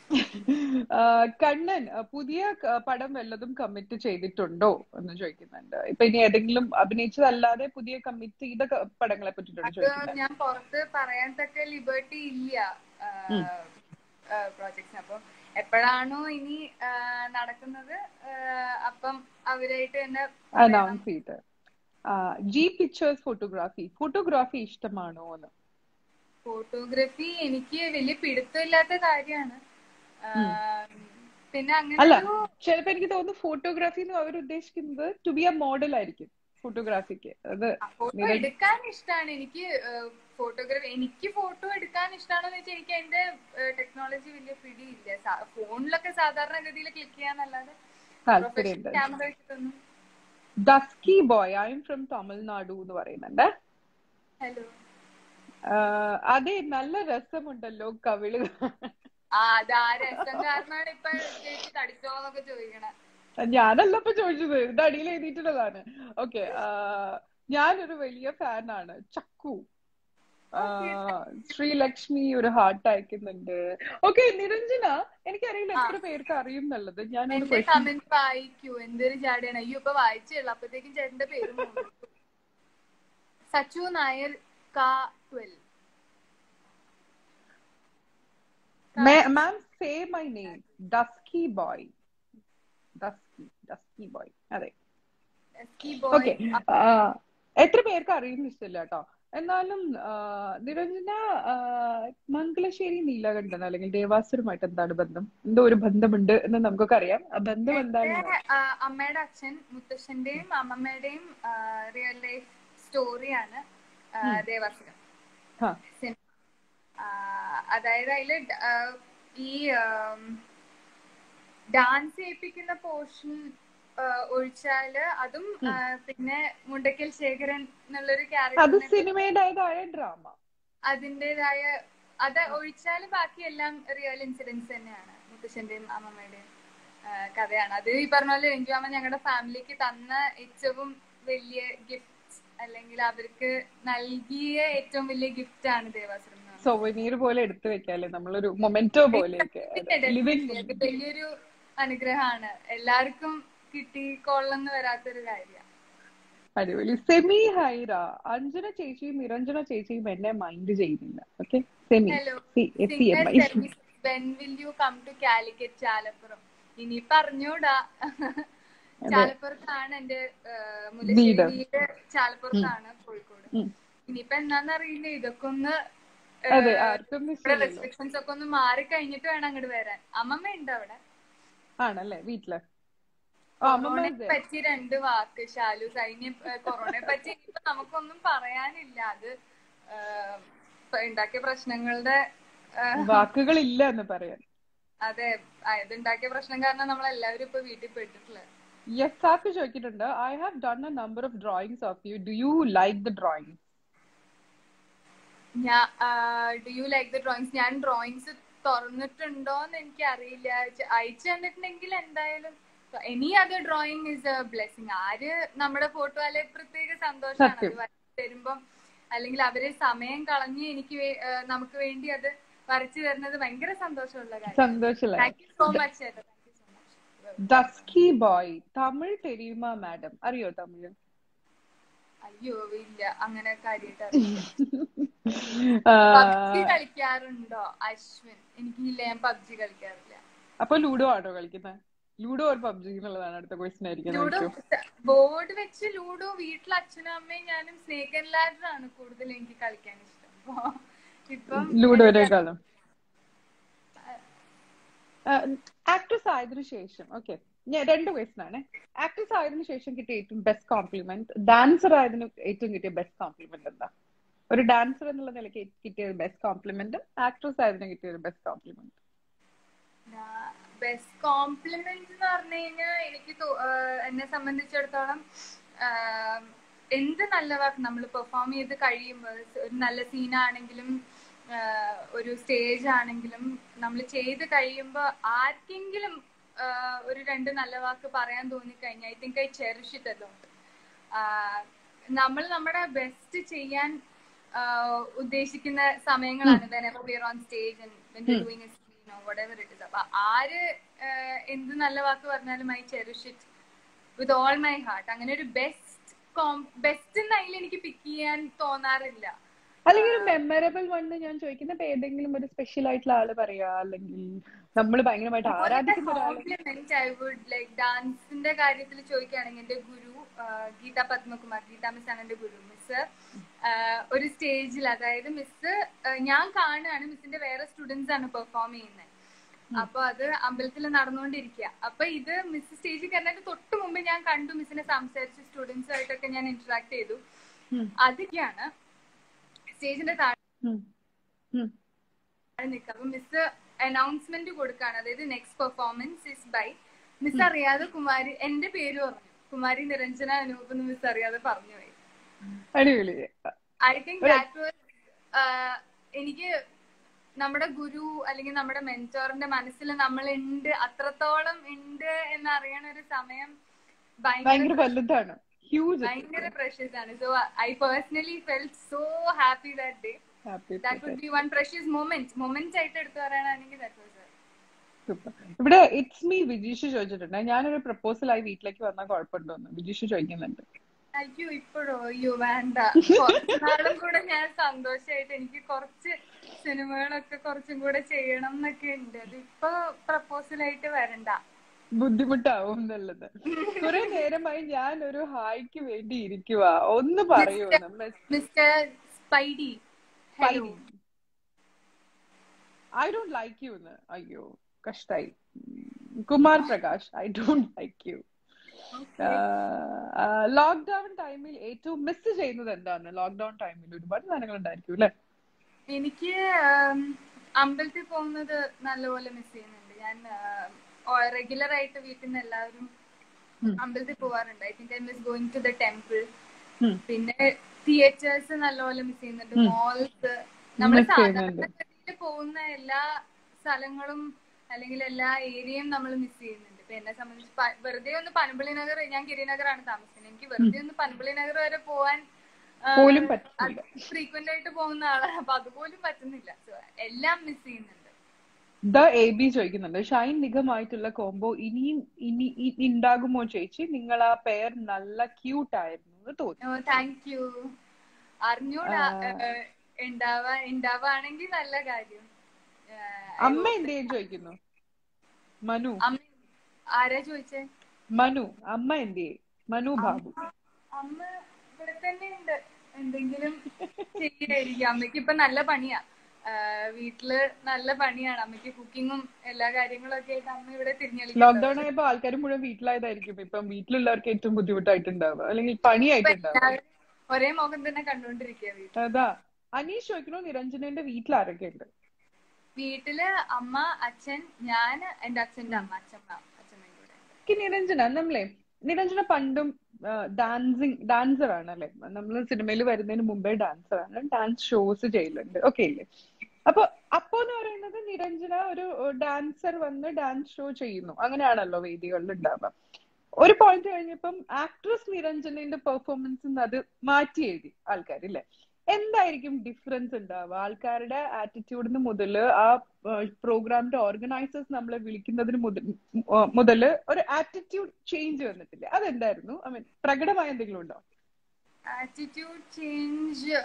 കണ്ണൻ ആ, പുതിയ ക- പടം വല്ലതും കമ്മിറ്റ് ചെയ്തിട്ടുണ്ടോ എന്ന് ചോദിക്കുന്നുണ്ട് ഇപ്പൊ ഇനി ഏതെങ്കിലും അഭിനയിച്ചതല്ലാതെ പുതിയ കമ്മിറ്റ് ചെയ്ത ക- പടങ്ങളെ പറ്റിയിട്ടാണ് അത് ചോദിക്കുന്നത് ഞാൻ പുറത്ത് പറയാൻ തക്ക ലിബർട്ടി ഇല്ല പ്രോജക്ട്സിന് അപ്പം എപ്പോഴാണോ ഇനി ആ, നടക്കുന്നത് ആ, അപ്പം അവരായിട്ട് തന്നെ അനൗൺസ് ചെയ്ത് ജി പിക്ചേഴ്സ് ഫോട്ടോഗ്രാഫി ഫോട്ടോഗ്രാഫി ഇഷ്ടമാണോ എന്ന് ഫോട്ടോഗ്രാഫി എനിക്ക് വലിയ പിടുത്തമില്ലാത്ത കാര്യമാണ് പിന്നെ അങ്ങനെ അല്ല ഒരു ചിലപ്പോ എനിക്ക് തോന്നുന്നു ഫോട്ടോഗ്രാഫി എന്ന് അവർ ഉദ്ദേശിക്കുന്നത് ടു ബി എ മോഡൽ ആയിരിക്കും ഫോട്ടോഗ്രാഫിക്ക് അത് ഫോട്ടോ എടുക്കാൻ ഇഷ്ടമാണ് എനിക്ക് ഫോട്ടോഗ്രാഫി എനിക്ക് ഫോട്ടോ എടുക്കാൻ ഇഷ്ടമാണെന്ന് വെച്ചാൽ എനിക്ക് അതിന്റെ ടെക്നോളജി വലിയ പിടിയില്ല സാ- ഫോണിലൊക്കെ സാധാരണഗതിയിൽ ക്ലിക്ക് ചെയ്യാന്നല്ലാതെ താല്പര്യമുണ്ട് ക്യാമറ വെച്ചിട്ടൊന്നും dusky boy I am from Tamil Nadu എന്ന് പറയുന്നുണ്ട് ഹലോ ആഹ് അതെ നല്ല രസമുണ്ടല്ലോ കവിള് ആ അത് ആ രസം കാരണമാണ് ഇപ്പൊ ചേച്ചി തടിച്ചോന്നൊക്കെ ചോദിക്കണേ ഞാനല്ല ഇപ്പൊ ചോദിച്ചത് ഇത് അടിയിൽ എഴുതിയിട്ടുള്ളതാണ് ഓക്കെ ഞാനൊരു വലിയ ഫാനാണ് ചക്കു ആഹ് ശ്രീലക്ഷ്മി ഒരു ഹാർട്ട് അയക്കുന്നുണ്ട് ഓക്കെ നിരഞ്ജന എനിക്കറിയില്ല എത്ര പേർക്ക് അറിയും എന്നുള്ളത് ഞാനൊന്ന് എന്റെ question കമന്റ് വായിക്കൂ എന്തൊരു ചാടിയാണ് അയ്യോ ഇപ്പൊ വായിച്ചുള്ളൂ അപ്പത്തേക്കും ചേട്ടന്റെ പേര് മറന്നു. സച്ചു നായർ കാ twelve ma'am say my name dusky boy dusky dusky boy അതെ ഓക്കെ എത്ര പേർക്ക് അറിയുന്ന ഇഷ്ടമില്ല കേട്ടോ എന്നാലും ആ, നിരഞ്ജന ആ, മംഗലശ്ശേരി നീലകണ്ഠൻ അല്ലെങ്കിൽ ദേവാസുരമായിട്ട് എന്താണ് ബന്ധം എന്തോ ഒരു ബന്ധമുണ്ട് എന്ന് നമുക്കൊക്കെ അറിയാം ആ ബന്ധം എന്താണ് ആ, അമ്മയുടെ അച്ഛൻ മുത്തശ്ശന്റെയും അമ്മമ്മയുടെയും റിയൽ ലൈഫ് സ്റ്റോറിയാണ് ദേവാസുരം ആ. സിനിമ അതായത് അതില് ഡ- ആ, ഈ ഡാൻസ് ചെയ്യിപ്പിക്കുന്ന പോർഷൻ ഒഴിച്ചാല് അതും ആ, പിന്നെ മുണ്ടക്കൽ ശേഖരൻ എന്നുള്ളൊരു അത് ക്യാരക്ടറിനെ സിനിമയുടേതായ ഡ്രാമ അതിൻ്റെതായ അത് ഒഴിച്ചാല് ബാക്കിയെല്ലാം റിയൽ ഇൻസിഡൻസ് തന്നെയാണ് മുത്തശ്ശന്റെയും അമ്മമ്മയുടെയും ആ, കഥയാണ് അത് ഈ പറഞ്ഞ പോലെ രഞ്ജുവാമ ഞങ്ങളുടെ ഫാമിലിക്ക് തന്ന ഏറ്റവും വലിയ ഗിഫ്റ്റ് അല്ലെങ്കിൽ അവർക്ക് നൽകിയ ഏറ്റവും വലിയ ഗിഫ്റ്റ് ആണ് ദേവാസുരം എന്ന് പറഞ്ഞത്. സൊവനീർ പോലെ എടുത്തു വെക്കാല്ലേ നമ്മളൊരു മൊമെന്റോ പോലെയൊക്കെ പിന്നെ definitely അത് വലിയൊരു അനുഗ്രഹമാണ് എല്ലാവർക്കും കിട്ടിക്കൊള്ളെന്ന് വരാത്തൊരു കാര്യമാണ് അടിപൊളി സെമി ഹൈറ അഞ്ജന ചേച്ചിയും നിരഞ്ജന ചേച്ചിയും എന്നെ മൈൻഡ് ചെയ്യുന്നില്ല okay semi hello C S C M I when will you come to Calicut Chalappuram ഇനി പറഞ്ഞൂടാ ചാലപ്പുറത്താണ് എന്റെ ആ, മുല്ലശ്ശേരി വീട് ചാലപ്പുറത്താണ് കോഴിക്കോട് ഇനിയിപ്പോ എന്താന്നറിയില്ല ഇതൊക്കെ ഒന്ന് അതെ ആർക്കും ഇവിടെ റെസ്ട്രിക്ഷൻസ് ഒക്കെ ഒന്ന് മാറി കഴിഞ്ഞിട്ട് വേണം അങ്ങോട്ട് വരാൻ അമ്മമ്മ ഉണ്ട് അവിടെ ആണല്ലേ വീട്ടില് ആ അമ്മമ്മ കൊറോണയെ പറ്റി രണ്ട് വാക്ക് ശാലു സൈന്യ കൊറോണയെ പറ്റി ഇനിയിപ്പോ നമുക്കൊന്നും പറയാനില്ല അത് ആ, ഇപ്പൊ ഉണ്ടാക്കിയ പ്രശ്നങ്ങളുടെ ആ, വാക്കുകളില്ല എന്ന് പറയാൻ അതെ ആ, ഇതുണ്ടാക്കിയ പ്രശ്നം കാരണം നമ്മൾ എല്ലാവരും ഇപ്പൊ വീട്ടിൽ പെട്ടിട്ടുള്ളത് യെസ് സാക്ക് ചോദിച്ചിട്ടുണ്ട് I have done a number of drawings of you do you like the drawing ഞാൻ do you like the drawings ഞാൻ ഡ്രോയിങ്സ് തുറന്നിട്ടുണ്ടോന്ന് എനിക്ക് അറിയില്ല അയച്ചു തന്നിട്ടുണ്ടെങ്കിൽ എന്തായാലും any other drawing is a blessing ആര് നമ്മുടെ ഫോട്ടോ അല്ലെ പ്രത്യേക സന്തോഷമാണ് അത് വരച്ചു തരുമ്പം അല്ലെങ്കിൽ അവര് സമയം കളഞ്ഞ് എനിക്ക് വേ- ആ, നമുക്ക് വേണ്ടി അത് വരച്ചു തരുന്നത് ഭയങ്കര സന്തോഷമുള്ള കാര്യം സന്തോഷമില്ല താങ്ക് യു സോ മച്ച് ചേട്ടാ thank you so much dusky boy Tamil തെരിയുമ മാഡം അറിയോ തമിഴ് അയ്യോ ഇല്ല അങ്ങനെ കാര്യമായിട്ട് ആ, പബ്ജി കളിക്കാറുണ്ടോ അശ്വിൻ എനിക്കില്ല ഞാൻ പബ്ജി കളിക്കാറില്ല അപ്പൊ ലൂഡോ ആണോ കളിക്കുന്നത് ലൂഡോ ഒരു പബ്ജി എന്നുള്ളതാണ് അടുത്ത ക്വസ്റ്റ്യൻ ആയിരിക്കും ലൂഡോ ബോർഡ് വെച്ച് ലൂഡോ വീട്ടിൽ അച്ഛനും അമ്മയും ഞാനും സ്നേക്ക് ആൻഡ് ലാഡർ ആണ് കൂടുതൽ എനിക്ക് കളിക്കാൻ ഇഷ്ടം അപ്പൊ ഇപ്പം ലൂഡോനേക്കാളും ആക്ട്രസ് ആയതിനു ശേഷം ഓക്കെ ഞാൻ രണ്ട് ക്വസ്റ്റൻ ആണ് ആക്ട്രസ് ആയതിനു ശേഷം കിട്ടിയ ഏറ്റവും ബെസ്റ്റ് കോംപ്ലിമെന്റ് ഡാൻസർ ആയതിനു ഏറ്റവും കിട്ടിയ ബെസ്റ്റ് കോംപ്ലിമെന്റ് എന്താ ഒരു ഡാൻസർ എന്നുള്ള നിലയ്ക്ക് കിട്ടിയ ബെസ്റ്റ് കോംപ്ലിമെന്റും ആക്ട്രസ് ആയതിനു കിട്ടിയ ഒരു ബെസ്റ്റ് കോംപ്ലിമെന്റ് ബെസ്റ്റ് കോംപ്ലിമെന്റ് എന്ന് പറഞ്ഞു കഴിഞ്ഞാൽ എനിക്ക് തോ- ആഹ് എന്നെ സംബന്ധിച്ചിടത്തോളം ആഹ് എന്ത് നല്ല വർക്ക് നമ്മൾ പെർഫോം ചെയ്ത് കഴിയുമ്പോൾ ഒരു നല്ല സീനാണെങ്കിലും ഒരു സ്റ്റേജ് ആണെങ്കിലും നമ്മൾ ചെയ്ത് കഴിയുമ്പോൾ ആർക്കെങ്കിലും ആഹ് ഒരു രണ്ട് നല്ല വാക്ക് പറയാൻ തോന്നിക്കഴിഞ്ഞാൽ I think I cherish it അതുകൊണ്ട് നമ്മൾ നമ്മുടെ ബെസ്റ്റ് ചെയ്യാൻ ആഹ് ഉദ്ദേശിക്കുന്ന സമയങ്ങളാണ് whenever we are on stage and when we're doing a scene or whatever it is അപ്പൊ ആര് ആഹ് എന്ത് നല്ല വാക്ക് പറഞ്ഞാലും I cherish it with all my heart അങ്ങനെ ഒരു ബെസ്റ്റ് ബെസ്റ്റ് എന്നതിൽ എനിക്ക് പിക്ക് ചെയ്യാൻ തോന്നാറില്ല അല്ലെങ്കിൽ ഒരു മെമ്മറബിൾ വണ്ണ് ഞാൻ ചോദിക്കുന്ന ഇപ്പൊ ഏതെങ്കിലും ഒരു സ്പെഷ്യൽ ആയിട്ടുള്ള ആള് പറയാ അല്ലെങ്കിൽ നമ്മൾ ഭയങ്കരമായിട്ട് ആരാധിക്കുന്ന ഒരാള് കോംപ്ലിമെന്റ് ഐ വുഡ് ലൈക്ക് ഡാൻസിന്റെ കാര്യത്തിൽ ചോദിക്കുകയാണെങ്കിൽ എന്റെ ഗുരു ആഹ് ഗീത പത്മകുമാർ ഗീത മിസ് ആണ് എന്റെ ഗുരു മിസ് ഒരു സ്റ്റേജിൽ അതായത് മിസ് ഞാൻ കാണുകയാണ് മിസ്സിന്റെ വേറെ സ്റ്റുഡൻസ് ആണ് പെർഫോം ചെയ്യുന്നത് അപ്പൊ അത് അമ്പലത്തിൽ നടന്നുകൊണ്ടിരിക്കുക അപ്പൊ ഇത് മിസ് സ്റ്റേജിൽ കയറുന്നതിന് തൊട്ട് മുമ്പ് ഞാൻ കണ്ടു മിസ്സിനെ സംസാരിച്ച് സ്റ്റുഡൻസ് ആയിട്ടൊക്കെ ഞാൻ ഇന്ററാക്ട് ചെയ്തു ഉം. അതൊക്കെയാണ് സ്റ്റേജിന്റെ താഴെ ഉം. ഉം. നിൽക്കുക അപ്പൊ മിസ് അനൗൺസ്മെന്റ് കൊടുക്കാണ് അതായത് next performance is by miss അറിയാതെ കുമാരി എന്റെ പേര് പറഞ്ഞു കുമാരി നിരഞ്ജന അനൂപ് എന്ന് മിസ് അറിയാതെ പറഞ്ഞു പോയി അടിപൊളി ഐ തിങ്ക് ദാറ്റ് വാസ് എനിക്ക് നമ്മുടെ ഗുരു അല്ലെങ്കിൽ നമ്മുടെ മെന്റോറിന്റെ മനസ്സിൽ നമ്മൾ ഉണ്ട് അത്രത്തോളം ഉണ്ട് എന്ന് അറിയണ ഒരു സമയം ഭയങ്കര ഭയങ്കര വലുതാണ് ഹ്യൂജ് ഭയങ്കര പ്രഷ്യസ് ആണ് so I personally felt so happy that day happy that would be one precious moment moment ആയിട്ട് എടുത്തു പറയാനാണെങ്കിൽ ദാറ്റ് വാസ് സൂപ്പർ ഇവിടെ ഇറ്റ്സ് മീ വിജീഷ് ചോദിച്ചിട്ടുണ്ട് ഞാനൊരു പ്രപ്പോസലായി വീട്ടിലേക്ക് വന്നാൽ കുഴപ്പമുണ്ടോന്ന് വിജീഷ് ചോദിക്കുന്നുണ്ട് അയ്യോ ഇപ്പോഴോ അയ്യോ വേണ്ട കുറച്ച് നാളും കൂടെ ഞാൻ സന്തോഷമായിട്ട് എനിക്ക് കുറച്ച് സിനിമകളൊക്കെ കുറച്ചും കൂടെ ചെയ്യണം എന്നൊക്കെ ഉണ്ട് അത് ഇപ്പൊ പ്രപ്പോസലായിട്ട് വരണ്ട ബുദ്ധിമുട്ടാവും എന്നുള്ളത് കുറെ നേരമായി ഞാൻ ഒരു ഹായ്ക്ക് വേണ്ടി ഇരിക്കുക ഒന്ന് പറയൂ mister Spidey hello I don't like you എന്ന് അയ്യോ കഷ്ടായി Kumar Prakash I don't like you lockdown ടൈമിൽ ഏറ്റവും മിസ് ചെയ്യുന്നത് എന്താണ് ലോക്ക്ഡൌൺ ടൈമിൽ ഒരുപാട് സാധനങ്ങൾ ഉണ്ടായിരിക്കും അല്ലെ എനിക്ക് ഉം, അമ്പലത്തിൽ പോകുന്നത് നല്ലപോലെ മിസ് ചെയ്യുന്നുണ്ട് ഞാൻ റെഗുലർ ആയിട്ട് വീട്ടിൽ നിന്ന് എല്ലാവരും ഉം. അമ്പലത്തിൽ പോവാറുണ്ട് I think I miss going to the temple ഉം. പിന്നെ തിയേറ്റേഴ്സ് നല്ലപോലെ മിസ് ചെയ്യുന്നുണ്ട് മോൾസ് നമ്മൾ Miss ചെയ്യുന്നുണ്ട്. സാധാരണ പോകുന്ന എല്ലാ സ്ഥലങ്ങളും അല്ലെങ്കിൽ എല്ലാ ഏരിയയും നമ്മൾ മിസ് ചെയ്യുന്നുണ്ട് ഇപ്പൊ എന്നെ സംബന്ധിച്ച് പ- വെറുതെ ഒന്ന് പനമ്പള്ളി നഗർ ഞാൻ ഗിരിനഗറാണ് താമസിക്കുന്നത് എനിക്ക് വെറുതെ ഒന്ന് പനമ്പള്ളി നഗർ വരെ പോവാൻ പോലും പറ്റുന്നില്ല ഫ്രീക്വന്റ് ആയിട്ട് പോകുന്ന ആളാണ് അപ്പൊ അതുപോലും പറ്റുന്നില്ല So, എല്ലാം മിസ് ചെയ്യുന്നുണ്ട് ദ എ ബി ചോദിക്കുന്നുണ്ട് ഷൈൻ നിഗമായിട്ടുള്ള കോംബോ ഇനിയും ഇനി ഇ- ഉണ്ടാകുമോ ചേച്ചി നിങ്ങൾ ആ പെയർ നല്ല ക്യൂട്ട് ആയിരുന്നു എന്ന് തോന്നി താങ്ക് യു അറിഞ്ഞൂടാ ഏഹ്, ഉണ്ടാവാ ഉണ്ടാവാണെങ്കിൽ നല്ല കാര്യം ഏഹ്, അമ്മ എന്ത് ചെയ്യും ചോദിക്കുന്നു മനു അമ്മ ആരാ ചോദിച്ചേ മനു അമ്മ എന്ത് ചെയ്യും മനു ബാബു അമ്മ ഇവിടെ തന്നെ ഉണ്ട് എന്തെങ്കിലും ചെയ്യായിരിക്കും അമ്മയ്ക്ക് ഇപ്പൊ നല്ല പണിയാ ആഹ് വീട്ടില് നല്ല പണിയാണ് അമ്മയ്ക്ക് കുക്കിങ്ങും എല്ലാ കാര്യങ്ങളും ഒക്കെ ആയിട്ട് അമ്മ ഇവിടെ തിരിഞ്ഞളിക്കും ലോക്ക്ഡൌൺ ആയപ്പോ ആൾക്കാർ മുഴുവൻ വീട്ടിലായതായിരിക്കും ഇപ്പം വീട്ടിലുള്ളവർക്ക് ഏറ്റവും ബുദ്ധിമുട്ടായിട്ടുണ്ടാവുക അല്ലെങ്കിൽ പണിയായിട്ടുണ്ടാവുക ഒരേ മുഖം തന്നെ കണ്ടോണ്ടിരിക്കുക വീട്ടിൽ അതാ അനീഷ് ചോദിക്കണു നിരഞ്ജനന്റെ വീട്ടിൽ ആരൊക്കെ ഉണ്ട് വീട്ടില് അമ്മ അച്ഛൻ ഞാൻ എന്റെ അച്ഛന്റെ അമ്മ അച്ഛമ്മ അച്ഛമ്മയും കൂടെ എനിക്ക് നിരഞ്ജന നമ്മളെ നിരഞ്ജന പണ്ടും ഡാൻസിങ് ഡാൻസർ ആണ് അല്ലെ നമ്മൾ സിനിമയിൽ വരുന്നതിന് മുമ്പേ ഡാൻസർ ആണ് ഡാൻസ് ഷോസ് ചെയ്യലുണ്ട് ഓക്കെ ഇല്ലേ അപ്പൊ അപ്പോ എന്ന് പറയുന്നത് നിരഞ്ജന ഒരു ഡാൻസർ വന്ന് ഡാൻസ് ഷോ ചെയ്യുന്നു അങ്ങനെയാണല്ലോ വേദികളിൽ ഉണ്ടാവുക ഒരു പോയിന്റ് കഴിഞ്ഞപ്പം ആക്ട്രസ് നിരഞ്ജനന്റെ പെർഫോമൻസ് അത് മാറ്റി എഴുതി ആൾക്കാർ ഇല്ലേ എന്തായിരിക്കും ഡിഫറൻസ് ഉണ്ടാവുക ആൾക്കാരുടെ ആറ്റിറ്റ്യൂഡിന് മുതൽ ആ പ്രോഗ്രാമിന്റെ ഓർഗനൈസേഴ്സ് നമ്മളെ വിളിക്കുന്നതിന് മുതൽ മുതൽ ഒരു ആറ്റിറ്റ്യൂഡ് ചേഞ്ച് വന്നിട്ടില്ലേ അതെന്തായിരുന്നു ഐ മീൻ പ്രകടമായ എന്തെങ്കിലും ഉണ്ടോ ആറ്റിറ്റ്യൂഡ് ചേഞ്ച്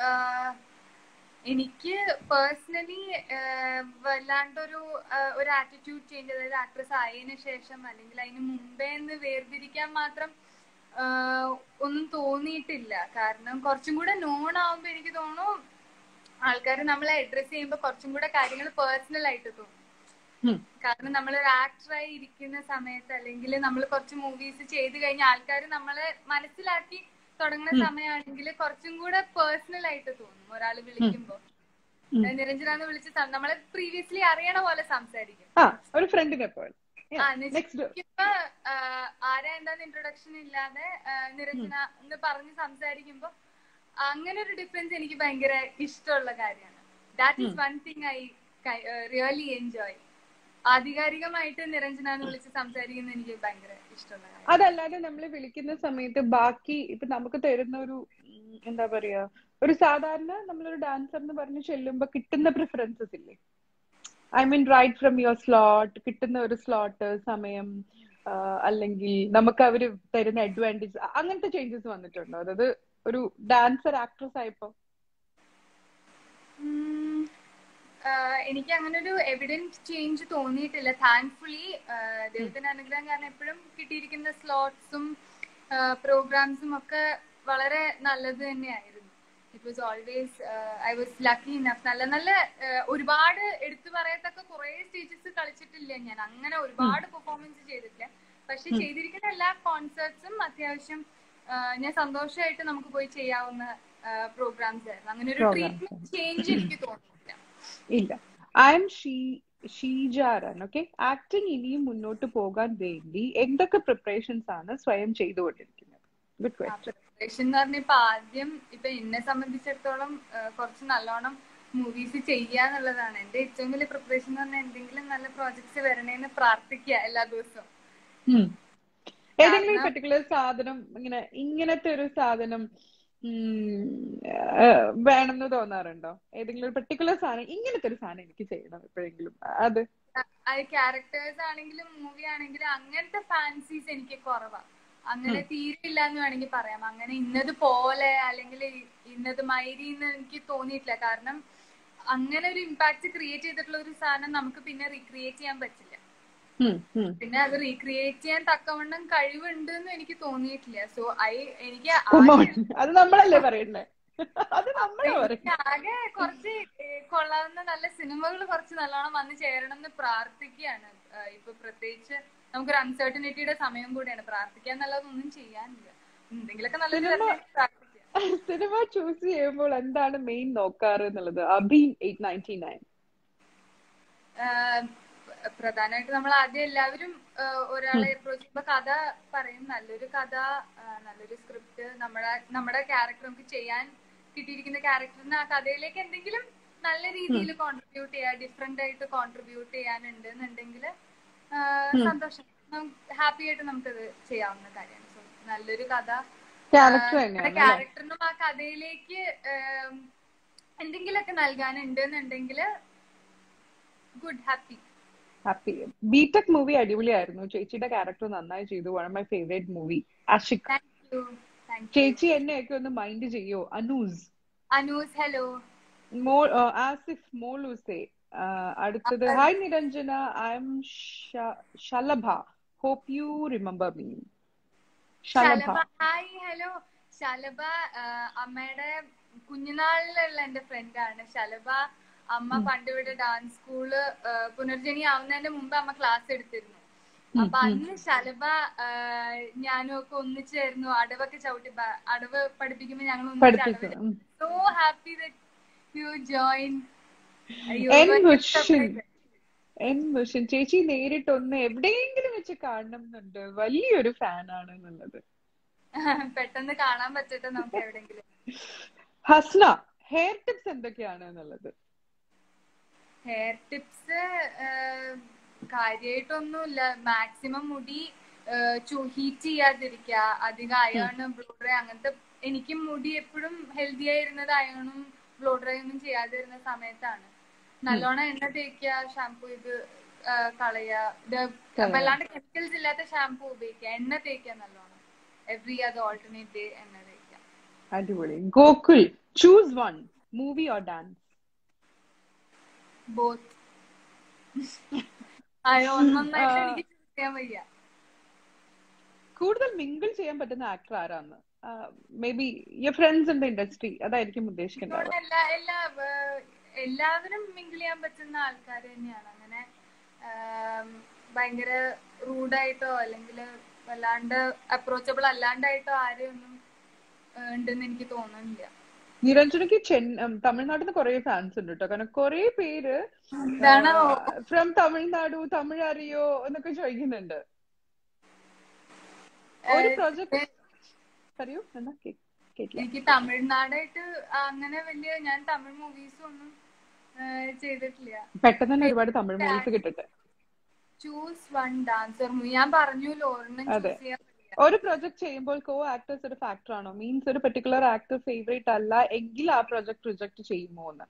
എനിക്ക് പേഴ്സണലി വല്ലാണ്ടൊരു ആഹ് ഒരു ആറ്റിറ്റ്യൂഡ് ചേഞ്ച് അതായത് ആക്ട്രസ് ആയതിനു ശേഷം അല്ലെങ്കിൽ അതിന് മുമ്പേ എന്ന് വേർതിരിക്കാൻ മാത്രം ആഹ് ഒന്നും തോന്നിയിട്ടില്ല കാരണം കുറച്ചും കൂടെ നോൺ ആവുമ്പോ എനിക്ക് തോന്നുന്നു ആൾക്കാർ നമ്മളെ അഡ്രസ് ചെയ്യുമ്പോൾ കുറച്ചും കൂടെ കാര്യങ്ങൾ പേഴ്സണൽ ആയിട്ട് തോന്നും ഉം. കാരണം നമ്മൾ ഒരു ആക്ടറായി ഇരിക്കുന്ന സമയത്ത് അല്ലെങ്കിൽ നമ്മൾ കുറച്ച് മൂവീസ് ചെയ്ത് കഴിഞ്ഞ ആൾക്കാർ നമ്മളെ മനസ്സിലാക്കി തുടങ്ങുന്ന സമയമാണെങ്കിൽ കുറച്ചും കൂടെ പേഴ്സണൽ ആയിട്ട് തോന്നും ഒരാൾ വിളിക്കുമ്പോ ഉം. നിരഞ്ജന എന്ന് വിളിച്ച് സം- നമ്മളെ പ്രീവിയസ്ലി അറിയണ പോലെ സംസാരിക്കും ആ ഒരു ഫ്രണ്ടിനെ പോലെ ആ നെക്സ്റ്റ് നിശ്ചയിക്കുമ്പോ ആരാ എന്താന്ന് ഇൻട്രൊഡക്ഷൻ ഇല്ലാതെ ആ, നിരഞ്ജന എന്ന് പറഞ്ഞ് സംസാരിക്കുമ്പോ അങ്ങനെ ഒരു ഡിഫറൻസ് എനിക്ക് ഭയങ്കര ഇഷ്ടമുള്ള കാര്യമാണ് that is one thing I really enjoy ആധികാരികമായിട്ട് നിരഞ്ജന എന്ന് വിളിച്ച് സംസാരിക്കുന്നത് എനിക്ക് ഭയങ്കര ഇഷ്ടമുള്ള കാര്യം അതല്ലാതെ നമ്മൾ വിളിക്കുന്ന സമയത്ത് ബാക്കി ഇപ്പൊ നമുക്ക് തരുന്ന ഒരു ഉം, എന്താ പറയാ ഒരു സാധാരണ നമ്മളൊരു ഡാൻസർ എന്ന് പറഞ്ഞ് ചെല്ലുമ്പോ കിട്ടുന്ന പ്രിഫറൻസസ് ഇല്ലേ I mean right from your slot കിട്ടുന്ന ഒരു സ്ലോട്ട് സമയം ആ, അല്ലെങ്കിൽ നമുക്ക് അവര് തരുന്ന അഡ്വാൻറ്റേജ് അങ്ങനത്തെ ചേഞ്ചസ് വന്നിട്ടുണ്ടോ അതായത് ഒരു ഡാൻസർ ആക്ട്രസ് ആയപ്പോ ഉം, ആഹ് എനിക്ക് അങ്ങനെ ഒരു എവിഡൻസ് ചേഞ്ച് തോന്നിയിട്ടില്ല താങ്ക്ഫുള്ളി ദൈവത്തിന്റെ അനുഗ്രഹം കാരണം എപ്പോഴും കിട്ടിയിരിക്കുന്ന സ്ലോട്ട്സും പ്രോഗ്രാംസും ഒക്കെ വളരെ നല്ലത് തന്നെയായിരുന്നു it was always I was lucky enough നല്ല നല്ല ആഹ് ഒരുപാട് എടുത്തു പറയത്തക്ക കുറെ സ്റ്റേജസ് കളിച്ചിട്ടില്ല ഞാൻ അങ്ങനെ ഒരുപാട് പെർഫോമൻസ് ചെയ്തിട്ടില്ല പക്ഷെ ചെയ്തിരിക്കുന്ന എല്ലാ കോൺസേർട്സും അത്യാവശ്യം ആഹ് ഞാൻ സന്തോഷമായിട്ട് നമുക്ക് പോയി ചെയ്യാവുന്ന പ്രോഗ്രാംസ് ആയിരുന്നു അങ്ങനെ ഒരു Programs. ട്രീറ്റ്മെന്റ് ചേഞ്ച് എനിക്ക് തോന്നുന്നില്ല ഇല്ല ഐ എം ഷീ ഷീജാരൻ ഓക്കെ ആക്ടിങ് ഇനിയും മുന്നോട്ട് പോകാൻ വേണ്ടി എന്തൊക്കെ പ്രിപ്പറേഷൻസ് ആണ് സ്വയം ചെയ്തുകൊണ്ടിരിക്കുന്നത് ഗുഡ് ക്വസ്റ്റ്യൻ പ്രിപ്പറേഷൻ എന്ന് പറഞ്ഞ ഇപ്പൊ ആദ്യം ഇപ്പൊ എന്നെ സംബന്ധിച്ചിടത്തോളം ആ, കുറച്ച് നല്ലോണം മൂവീസ് ചെയ്യാന്നുള്ളതാണ് എന്റെ ഏറ്റവും വലിയ പ്രിപ്പറേഷൻ എന്ന് പറഞ്ഞാൽ എന്തെങ്കിലും നല്ല പ്രോജക്ട്സ് വരണേന്ന് പ്രാർത്ഥിക്കുക എല്ലാ ദിവസവും ഏതെങ്കിലും പെർട്ടിക്കുലർ സാധനം ഇങ്ങനെ ഇങ്ങനത്തെ ഒരു സാധനം ഉം, ആ, വേണമെന്ന് തോന്നാറുണ്ടോ ഏതെങ്കിലും ഒരു പെർട്ടിക്കുലർ സാധനം ഇങ്ങനത്തെ ഒരു സാധനം എനിക്ക് ചെയ്യണം എപ്പോഴെങ്കിലും അത് അത് ക്യാരക്ടേഴ്സ് ആണെങ്കിലും മൂവി ആണെങ്കിലും അങ്ങനത്തെ ഫാൻസീസ് എനിക്ക് കുറവാ അങ്ങനെ തീരെ ഇല്ല എന്ന് വേണമെങ്കിൽ പറയാം അങ്ങനെ ഇന്നത് പോലെ അല്ലെങ്കിൽ ഇന്നത് മൈരി എന്ന് എനിക്ക് തോന്നിയിട്ടില്ല കാരണം അങ്ങനെ ഒരു ഇമ്പാക്ട് ക്രിയേറ്റ് ചെയ്തിട്ടുള്ള ഒരു സാധനം നമുക്ക് പിന്നെ റീക്രിയേറ്റ് ചെയ്യാൻ പറ്റില്ല ഉം, ഉം. പിന്നെ അത് റീക്രിയേറ്റ് ചെയ്യാൻ തക്കവണ്ണം കഴിവുണ്ട് എന്ന് എനിക്ക് തോന്നിയിട്ടില്ല സോ ഐ എനിക്ക് Come on. ആകെ- അത് നമ്മളല്ലേ പറയണ്ടേ അത് നമ്മളാ എനിക്ക് പറയുന്നത് ആകെ കുറച്ച് ഏഹ് കൊള്ളാവുന്ന നല്ല സിനിമകൾ കുറച്ച് നല്ലോണം വന്ന് ചേരണം എന്ന് പ്രാർത്ഥിക്കുകയാണ് ഏഹ് ഇപ്പൊ പ്രത്യേകിച്ച് നമുക്കൊരു അൺസർട്ടനിറ്റിയുടെ സമയം കൂടിയാണ് പ്രാർത്ഥിക്കാൻ നല്ലതൊന്നും ചെയ്യാനില്ല എന്തെങ്കിലുമൊക്കെ നല്ലത് സിനിമ- വരണമെങ്കിൽ പ്രാർത്ഥിക്കാം സിനിമ ചൂസ് ചെയ്യുമ്പോൾ എന്താണ് മെയിൻ നോക്കാറ് എന്നുള്ളത് അബീൻ എയ്റ്റ് നയൻറ്റി നയൻ ആഹ് പ്രധാനമായിട്ട് നമ്മൾ ആദ്യം എല്ലാവരും ആഹ് ഒരാളെ അപ്രോച്ച് ചെയ്യുമ്പോ കഥ പറയും നല്ലൊരു കഥ ആഹ് നല്ലൊരു സ്ക്രിപ്റ്റ് നമ്മുടെ നമ്മുടെ ക്യാരക്ടർ നമുക്ക് ചെയ്യാൻ കിട്ടിയിരിക്കുന്ന ക്യാരക്ടറിന് ആ കഥയിലേക്ക് എന്തെങ്കിലും നല്ല രീതിയിൽ കോൺട്രിബ്യൂട്ട് ചെയ്യാൻ ഡിഫറെന്റ് ആയിട്ട് കോൺട്രിബ്യൂട്ട് ചെയ്യാനുണ്ട് എന്നുണ്ടെങ്കിൽ സന്തോഷം ഹാപ്പി ആയിട്ട് നമുക്കത് ചെയ്യാവുന്ന കാര്യമാണ് സോ നല്ലൊരു കഥ ക്യാരക്ടർ നമ്മുടെ തന്നെയാണ് ക്യാരക്ടറിനും ആ കഥയിലേക്ക് ആം, എന്തെങ്കിലുമൊക്കെ നൽകാനുണ്ട് എന്നുണ്ടെങ്കിൽ good happy happy B Tech movie അടിപൊളിയായിരുന്നു ചേച്ചിയുടെ ക്യാരക്ടർ നന്നായി ചെയ്തു one my favourite movie Ashik thank you thank you ചേച്ചി എന്നെയൊക്കെ ഒന്ന് മൈൻഡ് ചെയ്യോ അനൂസ് അനൂസ് ഹലോ മോൾ ആസിഫ് മോളൂസെ അടുത്തത് hi Niranjana I am Shalabha hope you remember me Shalabha Shalabha hi hello Shalabha ആ, അമ്മയുടെ കുഞ്ഞുനാളിലുള്ള എന്റെ ഫ്രണ്ടാണ് ശലഭ അമ്മ പണ്ട് ഇവിടെ ഡാൻസ് സ്കൂള് പുനർജനി ആവുന്നതിന്റെ മുമ്പ് അമ്മ ക്ലാസ് എടുത്തിരുന്നു അപ്പൊ അന്ന് ശലഭ ആ, ഞാനും ഒക്കെ ഒന്നിച്ചായിരുന്നു അടവൊക്കെ ചവിട്ടി പ- അടവ് പഠിപ്പിക്കുമ്പോ ഞങ്ങൾ ഒന്നിച്ച് അടവ് പഠിപ്പിക്കും so happy that you join N vision N vision ചേച്ചി നേരിട്ട് ഒന്ന് എവിടെയെങ്കിലും വെച്ച് കാണണം എന്നുണ്ട് വലിയൊരു ഫാനാണ് എന്നുള്ളത് പെട്ടെന്ന് കാണാൻ പറ്റട്ടെ നമുക്ക് എവിടെങ്കിലും ഹസ്ന ഹെയർ ടിപ്സ് എന്തൊക്കെയാണ് എന്നുള്ളത് ഹെയർ ടിപ്സ് കാര്യമായിട്ടൊന്നുമില്ല മാക്സിമം മുടി ഹീറ്റ് ചെയ്യാതിരിക്കുക അധികം അയൺ ബ്ലോഡ്രൈ അങ്ങനത്തെ എനിക്കും മുടി എപ്പോഴും ഹെൽത്തി ആയിരുന്നത് അയണും ബ്ലോഡ്രൈ ഒന്നും ചെയ്യാതിരുന്ന സമയത്താണ് നല്ലോണം എണ്ണ തേക്കുക ഷാമ്പു ഇത് ആ, കളയുക ഇത് വല്ലാണ്ട് കെമിക്കൽസ് ഇല്ലാത്ത ഷാമ്പു ഉപയോഗിക്കുക എണ്ണ തേക്കുക നല്ലോണം എവറി അത് ഓൾട്ടർനേറ്റ് ഡേ എണ്ണ തേക്കുക അടിപൊളി Gokul choose one movie or dance both അയ്യോ ഒന്നൊന്നായിട്ട് എനിക്ക് ചൂസ് ചെയ്യാൻ വയ്യ കൂടുതൽ മിങ്കിൾ ചെയ്യാൻ പറ്റുന്ന ആക്ടർ ആരാന്ന് maybe your friends in the industry അതായിരിക്കും ഉദ്ദേശിക്കുന്നത് ഇവിടെ എല്ലാ എല്ലാ ഏഹ്, എല്ലാവരും മിങ്കിൾ ചെയ്യാൻ പറ്റുന്ന ആൾക്കാർ തന്നെയാണ് അങ്ങനെ ആം, ഭയങ്കര റൂഡായിട്ടോ അല്ലെങ്കിൽ വല്ലാണ്ട് അപ്രോച്ചബിൾ അല്ലാണ്ടായിട്ടോ ആരെയും ഒന്നും ഏഹ്, ഉണ്ടെന്ന് എനിക്ക് തോന്നുന്നില്ല നിരഞ്ജനക്ക് ചെന്ന തമിഴ്നാട്ടിൽ നിന്ന് കുറെ ഫാൻസ് ഉണ്ട് കേട്ടോ കാരണം കുറെ പേര് എന്താണോ ഫ്രം തമിഴ്നാടു തമിഴ് അറിയോ എന്നൊക്കെ ചോദിക്കുന്നുണ്ട് ഒരു പ്രോജക്ട് പറയൂ എന്നാ കേ- കേട്ടില്ല എനിക്ക് തമിഴ്നാടായിട്ട് അങ്ങനെ വലിയ ഞാൻ തമിഴ് മൂവീസും ഒന്നും ഏഹ്, ചെയ്തിട്ടില്ല പെട്ടെന്ന് തന്നെ ഒരുപാട് തമിഴ് മൂവീസ് കിട്ടട്ടെ ചൂസ് വൺ ഡാൻസർ ഞാൻ പറഞ്ഞല്ലോ ഒരെണ്ണം അതെ. ചൂസ് ചെയ്യാൻ പറ്റില്ല ഒരു പ്രൊജക്ട് ചെയ്യുമ്പോൾ കോ ആക്ടേഴ്സ് ഒരു ഫാക്ടർ ആണോ മീൻസ് ഒരു പെർട്ടിക്കുലർ ആക്ടർ ഫേവറേറ്റ് അല്ല എങ്കിൽ ആ പ്രൊജക്ട് റിജക്ട് ചെയ്യുമോ എന്ന്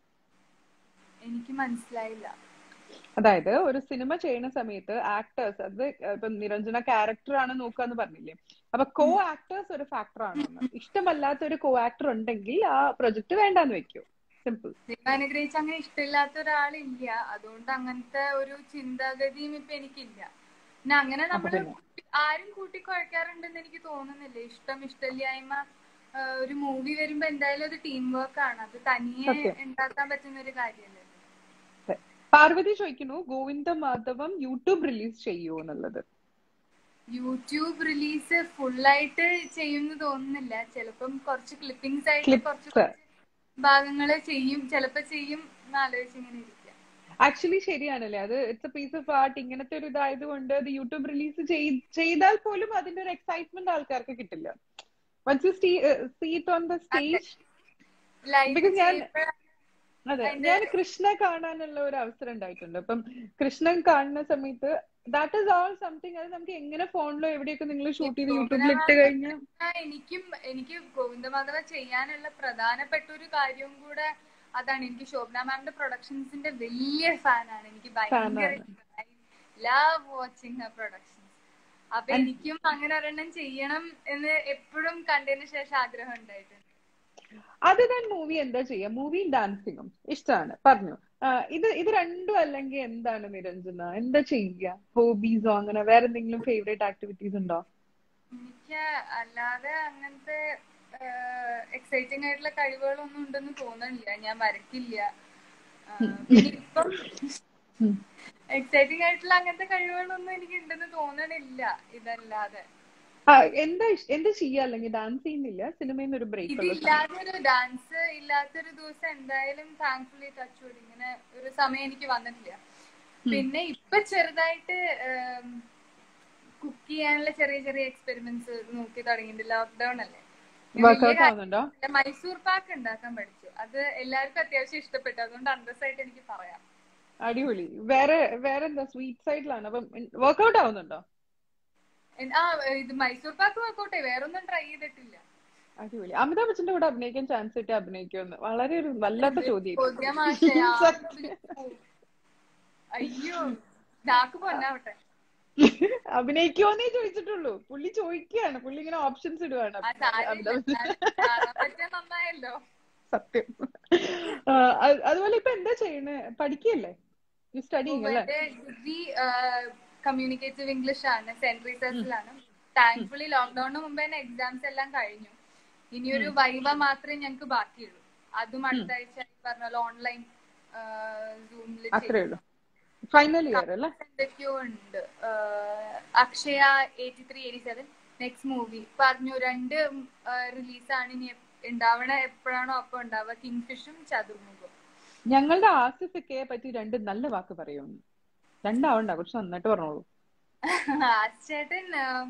എനിക്ക് മനസ്സിലായില്ല അതായത് ഒരു സിനിമ ചെയ്യുന്ന സമയത്ത് ആക്ടേഴ്സ് അത് ഇപ്പൊ നിരഞ്ജന ക്യാരക്ടർ ആണ് നോക്കാന്ന് പറഞ്ഞില്ലേ അപ്പൊ കോ ആക്ടേഴ്സ് ഒരു ഫാക്ടർ ആണോ എന്ന് ഇഷ്ടമല്ലാത്ത ഒരു കോ ആക്ടർ ഉണ്ടെങ്കിൽ ആ പ്രൊജക്ട് വേണ്ടാന്ന് വെക്കൂ സിമ്പിൾ ദൈവം അനുഗ്രഹിച്ച് അങ്ങനെ ഇഷ്ടമില്ലാത്ത ഒരാളില്ല അതുകൊണ്ട് അങ്ങനത്തെ ഒരു ചിന്താഗതിയും ഇപ്പൊ എനിക്കില്ല പിന്നെ അങ്ങനെ നമ്മള് പിന്നെ? ആരും കൂട്ടിക്കുഴക്കാറുണ്ടെന്ന് എനിക്ക് തോന്നുന്നില്ല ഇഷ്ടം ഇഷ്ടമില്ലായ്മ ആ, ഒരു മൂവി വരുമ്പോ എന്തായാലും അത് ടീം വർക്ക് ആണ് അത് തനിയെ സത്യം. ഉണ്ടാക്കാൻ പറ്റുന്ന ഒരു കാര്യമല്ലേ പാർവതി ചോദിക്കുന്നു ഗോവിന്ദ മാധവം യൂട്യൂബ് റിലീസ് ചെയ്യൂ എന്നുള്ളത് യൂട്യൂബ് റിലീസ് ഫുള്ളായിട്ട് ചെയ്യുമെന്ന് തോന്നുന്നില്ല ചിലപ്പം കുറച്ച് ക്ലിപ്പിംഗ്സ് ആയിട്ട് Clips. കുറച്ച് കുറച്ച് ഭാഗങ്ങള് ചെയ്യും ചിലപ്പോ ചെയ്യും എന്ന് ആലോചിച്ച് ഇങ്ങനെ ഇരിക്കുക ആക്ച്വലി ശരിയാണല്ലേ അത് it's a piece of art ഇങ്ങനത്തെ ഒരു ഇതായതുകൊണ്ട് അത് യൂട്യൂബ് റിലീസ് ചെയ്താൽ പോലും അതിന്റെ ഒരു എക്സൈറ്റ്മെന്റ് ആൾക്കാർക്ക് കിട്ടില്ല once you see it on the stage live Because ഞാൻ- ചെയ്യുമ്പോഴാണ് അതെ അതിന്റെ- ഞാൻ കൃഷ്ണ കാണാനുള്ള ഒരു അവസരം ഉണ്ടായിട്ടുണ്ട് അപ്പം കൃഷ്ണൻ കാണുന്ന സമയത്ത് ദാറ്റ് ഇസ് ഓൾ സംതിങ് അത് നമുക്ക് എങ്ങനെ ഫോണിലോ എവിടെയൊക്കെ നിങ്ങൾ ഷൂട്ട് ചെയ്ത് യൂട്യൂബിൽ ഇട്ട് കഴിഞ്ഞാൽ ആ, എനിക്കും എനിക്ക് ഗോവിന്ദമാധവ ചെയ്യാനുള്ള പ്രധാനപ്പെട്ട ഒരു കാര്യവും കൂടെ അതാണ് എനിക്ക് ശോഭന മാമിന്റെ പ്രൊഡക്ഷൻസിന്റെ വലിയ ഫാനാണ് എനിക്ക് ഭയങ്കര Fan love watching her productions അപ്പൊ എനിക്കും അങ്ങനെ ഒരെണ്ണം ചെയ്യണം എന്ന് എപ്പോഴും കണ്ടതിന് ശേഷം ആഗ്രഹം ഉണ്ടായിട്ടുണ്ട് അത് ഞാൻ മൂവി എന്താ ചെയ്യാ മൂവിയും ഡാൻസിങ്ങും ഇഷ്ടമാണ് പറഞ്ഞു ആ, ഇത് ഇത് രണ്ടും അല്ലെങ്കിൽ എന്താണ് നിരഞ്ജന എന്താ ചെയ്യുക ഹോബീസോ അങ്ങനെ വേറെ എന്തെങ്കിലും ഫേവറേറ്റ് ആക്ടിവിറ്റീസ് ഉണ്ടോ എനിക്ക് അല്ലാതെ അങ്ങനത്തെ എക്സൈറ്റിംഗ് ആയിട്ടുള്ള കഴിവുകളൊന്നും ഉണ്ടെന്ന് തോന്നണില്ല ഞാൻ വരയ്ക്കില്ല ആ, പിന്നെ ഇപ്പം എക്സൈറ്റിംഗ് ആയിട്ടുള്ള അങ്ങനത്തെ കഴിവുകളൊന്നും എനിക്ക് ഉണ്ടെന്ന് തോന്നണില്ല ഇതല്ലാതെ ആ, എന്താ ഇഷ്- എന്താ ചെയ്യാ അല്ലെങ്കിൽ ഡാൻസ് ചെയ്യുന്നില്ല സിനിമയിൽ നിന്ന് ഒരു ബ്രേക്ക് ഉള്ള സമയം ഇതില്ലാത്തൊരു ഡാൻസ് ഇല്ലാത്തൊരു ദിവസം എന്തായാലും താങ്ക്ഫുള്ളി ടച്ച് ഇങ്ങനെ ഒരു സമയം എനിക്ക് വന്നിട്ടില്ല പിന്നെ ഇപ്പൊ ചെറുതായിട്ട് കുക്ക് ചെയ്യാനുള്ള ചെറിയ ചെറിയ എക്സ്പെരിമെന്റ്സ് നോക്കി തുടങ്ങിയിട്ടുണ്ട് ലോക്ക്ഡൌൺ അല്ലേ ഞാൻ വലിയ വർക്ക്ഔട്ട് കാര്യം- ആവുന്നുണ്ടോ ഇല്ല, മൈസൂർ പാക്ക് ഉണ്ടാക്കാൻ പഠിച്ചു അത് എല്ലാവർക്കും അത്യാവശ്യം ഇഷ്ടപ്പെട്ടു അതുകൊണ്ട് അന്തസ്സായിട്ട് എനിക്ക് പറയാം അടിപൊളി വേറെ വേറെ എന്താ സ്വീറ്റ് സൈഡിലാണ് അപ്പം വർക്ക്ഔട്ട് ആവുന്നുണ്ടോ എൻ- ആ ഇത് മൈസൂർ പാക്ക് വർക്കൗട്ടെ വേറൊന്നും ട്രൈ ചെയ്തിട്ടില്ല അടിപൊളി അമിതാഭ് ബച്ചന്റെ കൂടെ അഭിനയിക്കാൻ ചാൻസ് കിട്ടി അഭിനയിക്കുമെന്ന് വളരെ ഒരു വല്ലാത്ത ചോദ്യം ചോദ്യം മാഷേ, ആർക്കും വിളിച്ചു. അയ്യോ നാക്ക് പൊന്നാവട്ടെ അഭിനയിക്കുമെന്നേ ചോദിച്ചിട്ടുള്ളൂ പുള്ളി ചോദിക്കുകയാണ് പുള്ളി ഇങ്ങനെ ഓപ്ഷൻസ് ഇടുവാണ് ആ സാരമില്ല അമിതാഭ് ബച്ചൻ. എന്നാലും കാണാൻ പറ്റിയ നന്നായല്ലോ സത്യം ആ, അത്- അതുപോലെ ഇപ്പൊ എന്താ ചെയ്യണേ പഠിക്കല്ലേ യു സ്റ്റഡിങ് അല്ലേ എന്റെ ഡിഗ്രി കമ്മ്യൂണിക്കേറ്റീവ് ഇംഗ്ലീഷ് ആണ് സെന്റ് റീസേഴ്സിലാണ് താങ്ക്ഫുള്ളി ലോക്ക്ഡൌണിന് മുമ്പ് തന്നെ എക്സാംസ് എല്ലാം കഴിഞ്ഞു ഇനിയൊരു വൈവ മാത്രമേ ഞങ്ങൾക്ക് ബാക്കിയുള്ളൂ അതും അടുത്ത ആഴ്ച ഈ പറഞ്ഞ പോലെ ഓൺലൈൻ സൂമിൽ അത്രേ ഉള്ളൂ ഫൈനൽ ഇയർ അല്ലേ എന്തൊക്കെയോ ഉണ്ട് ആഹ് Akshaya eighty three eighty seven next movie പറഞ്ഞു രണ്ട് റിലീസാണ് ഇനി ഉണ്ടാവണ എപ്പോഴാണോ അപ്പൊ ഉണ്ടാവുക കിങ് ഫിഷും ചതുർമുഖവും ഞങ്ങളുടെ ആസിഫിക്കയെ പറ്റി രണ്ട് നല്ല വാക്ക് പറയുമെന്ന് രണ്ടാവണ്ട കുറച്ച് നന്നായിട്ട് പറഞ്ഞോളൂ ചേട്ടൻ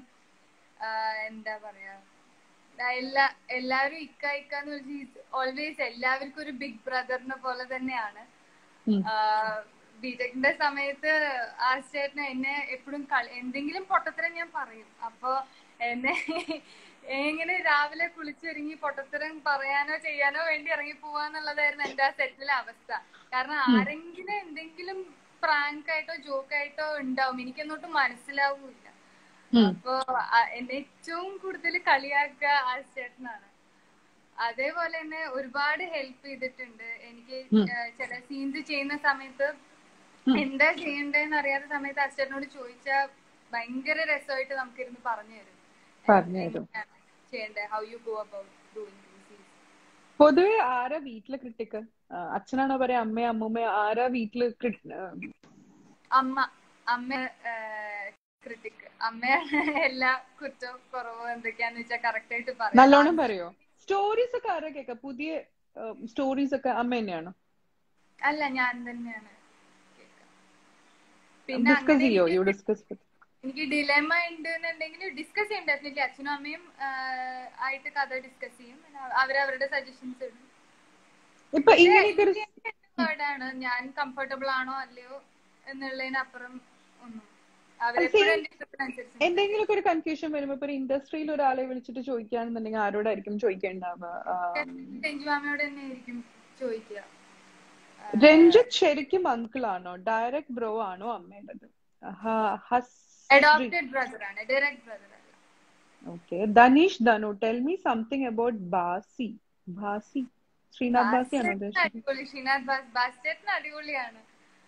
എന്താ പറയാ ആ, എല്ലാ എല്ലാവരും ഇക്ക ഇക്ക എന്ന് വിളിച്ച് ഓൾവേസ് എല്ലാവർക്കും ഒരു ബിഗ് ബ്രദറിനെ പോലെ തന്നെയാണ് ഉം. ബിടെക്കിന്റെ സമയത്ത് ആ ചേട്ടന് എന്നെ എപ്പോഴും എന്തെങ്കിലും പൊട്ടത്തരം ഞാൻ പറയും അപ്പൊ എന്നെ എങ്ങനെ രാവിലെ കുളിച്ചൊരുങ്ങി പൊട്ടത്തരം പറയാനോ ചെയ്യാനോ വേണ്ടി ഇറങ്ങി പോവാന്നുള്ളതായിരുന്നു എന്റെ ആ സെറ്റിലെ അവസ്ഥ കാരണം ആരെങ്കിലും എന്തെങ്കിലും പ്രാങ്ക് ആയിട്ടോ ജോക്ക് ആയിട്ടോ ഉണ്ടാവും എനിക്കൊന്നോട്ട് മനസ്സിലാവൂല ഉം. അപ്പൊ ആ- എന്നെ ഏറ്റവും കൂടുതൽ കളിയാക്കുക ആ ചേട്ടനാണ് അതേപോലെ തന്നെ ഒരുപാട് ഹെൽപ്പ് ചെയ്തിട്ടുണ്ട് എനിക്ക് ഏഹ് ചില സീൻസ് ചെയ്യുന്ന സമയത്ത് എന്താ ചെയ്യണ്ടേന്ന് അറിയാത്ത സമയത്ത് അച്ഛനോട് ചോദിച്ചാൽ ഭയങ്കര രസമായിട്ട് നമുക്കിരുന്ന് പറഞ്ഞു തരും പറഞ്ഞു തരും എങ്ങനെയാണ് ചെയ്യണ്ടേ how you go about doing പൊതുവെ ആരാ വീട്ടിലെ ക്രിട്ടിക്ക് അച്ഛനാണോ പറയാ അമ്മയോ അമ്മൂമ്മയോ ആരാ വീട്ടില് crit- ആ, അമ്മ അമ്മ ക്രിട്ടിക് അമ്മയാണ് എല്ലാ കുറ്റവും കുറവും എന്തൊക്കെയാന്ന് വെച്ചാൽ കറക്റ്റ് ആയിട്ട് പറയാം നല്ലോണം പറയോ സ്റ്റോറീസ് ഒക്കെ ആരാ കേക്ക പുതിയ സ്റ്റോറീസ് ഒക്കെ അമ്മ തന്നെയാണോ അല്ല ഞാൻ തന്നെയാണ് കേൾക്കുക. പിന്നെ ഡിസ്കസ് അങ്ങനെ ചെയ്യോ എനിക്ക് യു ഡിസ്കസ് എനിക്ക് ഡിലെമ ഉണ്ട് എന്നുണ്ടെങ്കിൽ ഡിസ്കസ് ചെയ്യും ഡെഫിനറ്റ്ലി അച്ഛനും അമ്മയും ആഹ്, ആയിട്ട് കഥ ഡിസ്കസ് ചെയ്യും പിന്നെ അവരവരുടെ സജഷൻസ് ഇടും ഇപ്പൊ ഇങ്ങനെയൊക്കെ ഒരു വേർഡാണ് ഞാൻ കംഫർട്ടബിൾ ആണോ അല്ലയോ എന്നുള്ളതിനപ്പുറം ഒന്നും അവരെപ്പോഴും എന്റെ ഇഷ്ടത്തിനനുസരിച്ച് എന്തെങ്കിലുമൊക്കെ ഒരു കൺഫ്യൂഷൻ വരുമ്പോ ഇപ്പൊ ഒരു ഇൻഡസ്ട്രിയിൽ ഒരാളെ വിളിച്ചിട്ട് ചോദിക്കുകയാണെന്നുണ്ടെങ്കിൽ ആരോടായിരിക്കും ചോദിക്കേണ്ടാവുക ആ, രഞ്ജുമാമയോട് തന്നെ ആയിരിക്കും ചോദിക്കുക രഞ്ജിത്ത് ശരിക്കും അങ്കിൾ ആണോ ഡയറക്റ്റ് ബ്രോ ആണോ അമ്മയുടേത് അഡോപ്റ്റഡ് ബ്രദർ ആണ് ഡയറക്ട് ബ്രദർ അല്ല okay Dhaneesh Dhanu tell me something about Basi Basi Sreenath Basi ആണോ ബാസ്റ്റേറ്റിന് അടിപൊളി ശ്രീനാഥ് ബാസ് ബാസ്റ്റേറ്റിന് അടിപൊളിയാണ്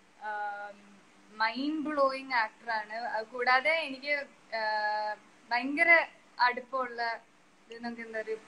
മൈൻഡ് ബ്ലോയിങ് ആക്ടറാണ് കൂടാതെ എനിക്ക് ആഹ്, ഭയങ്കര അടുപ്പമുള്ള ഇത് നമുക്ക് എന്താ ഒരു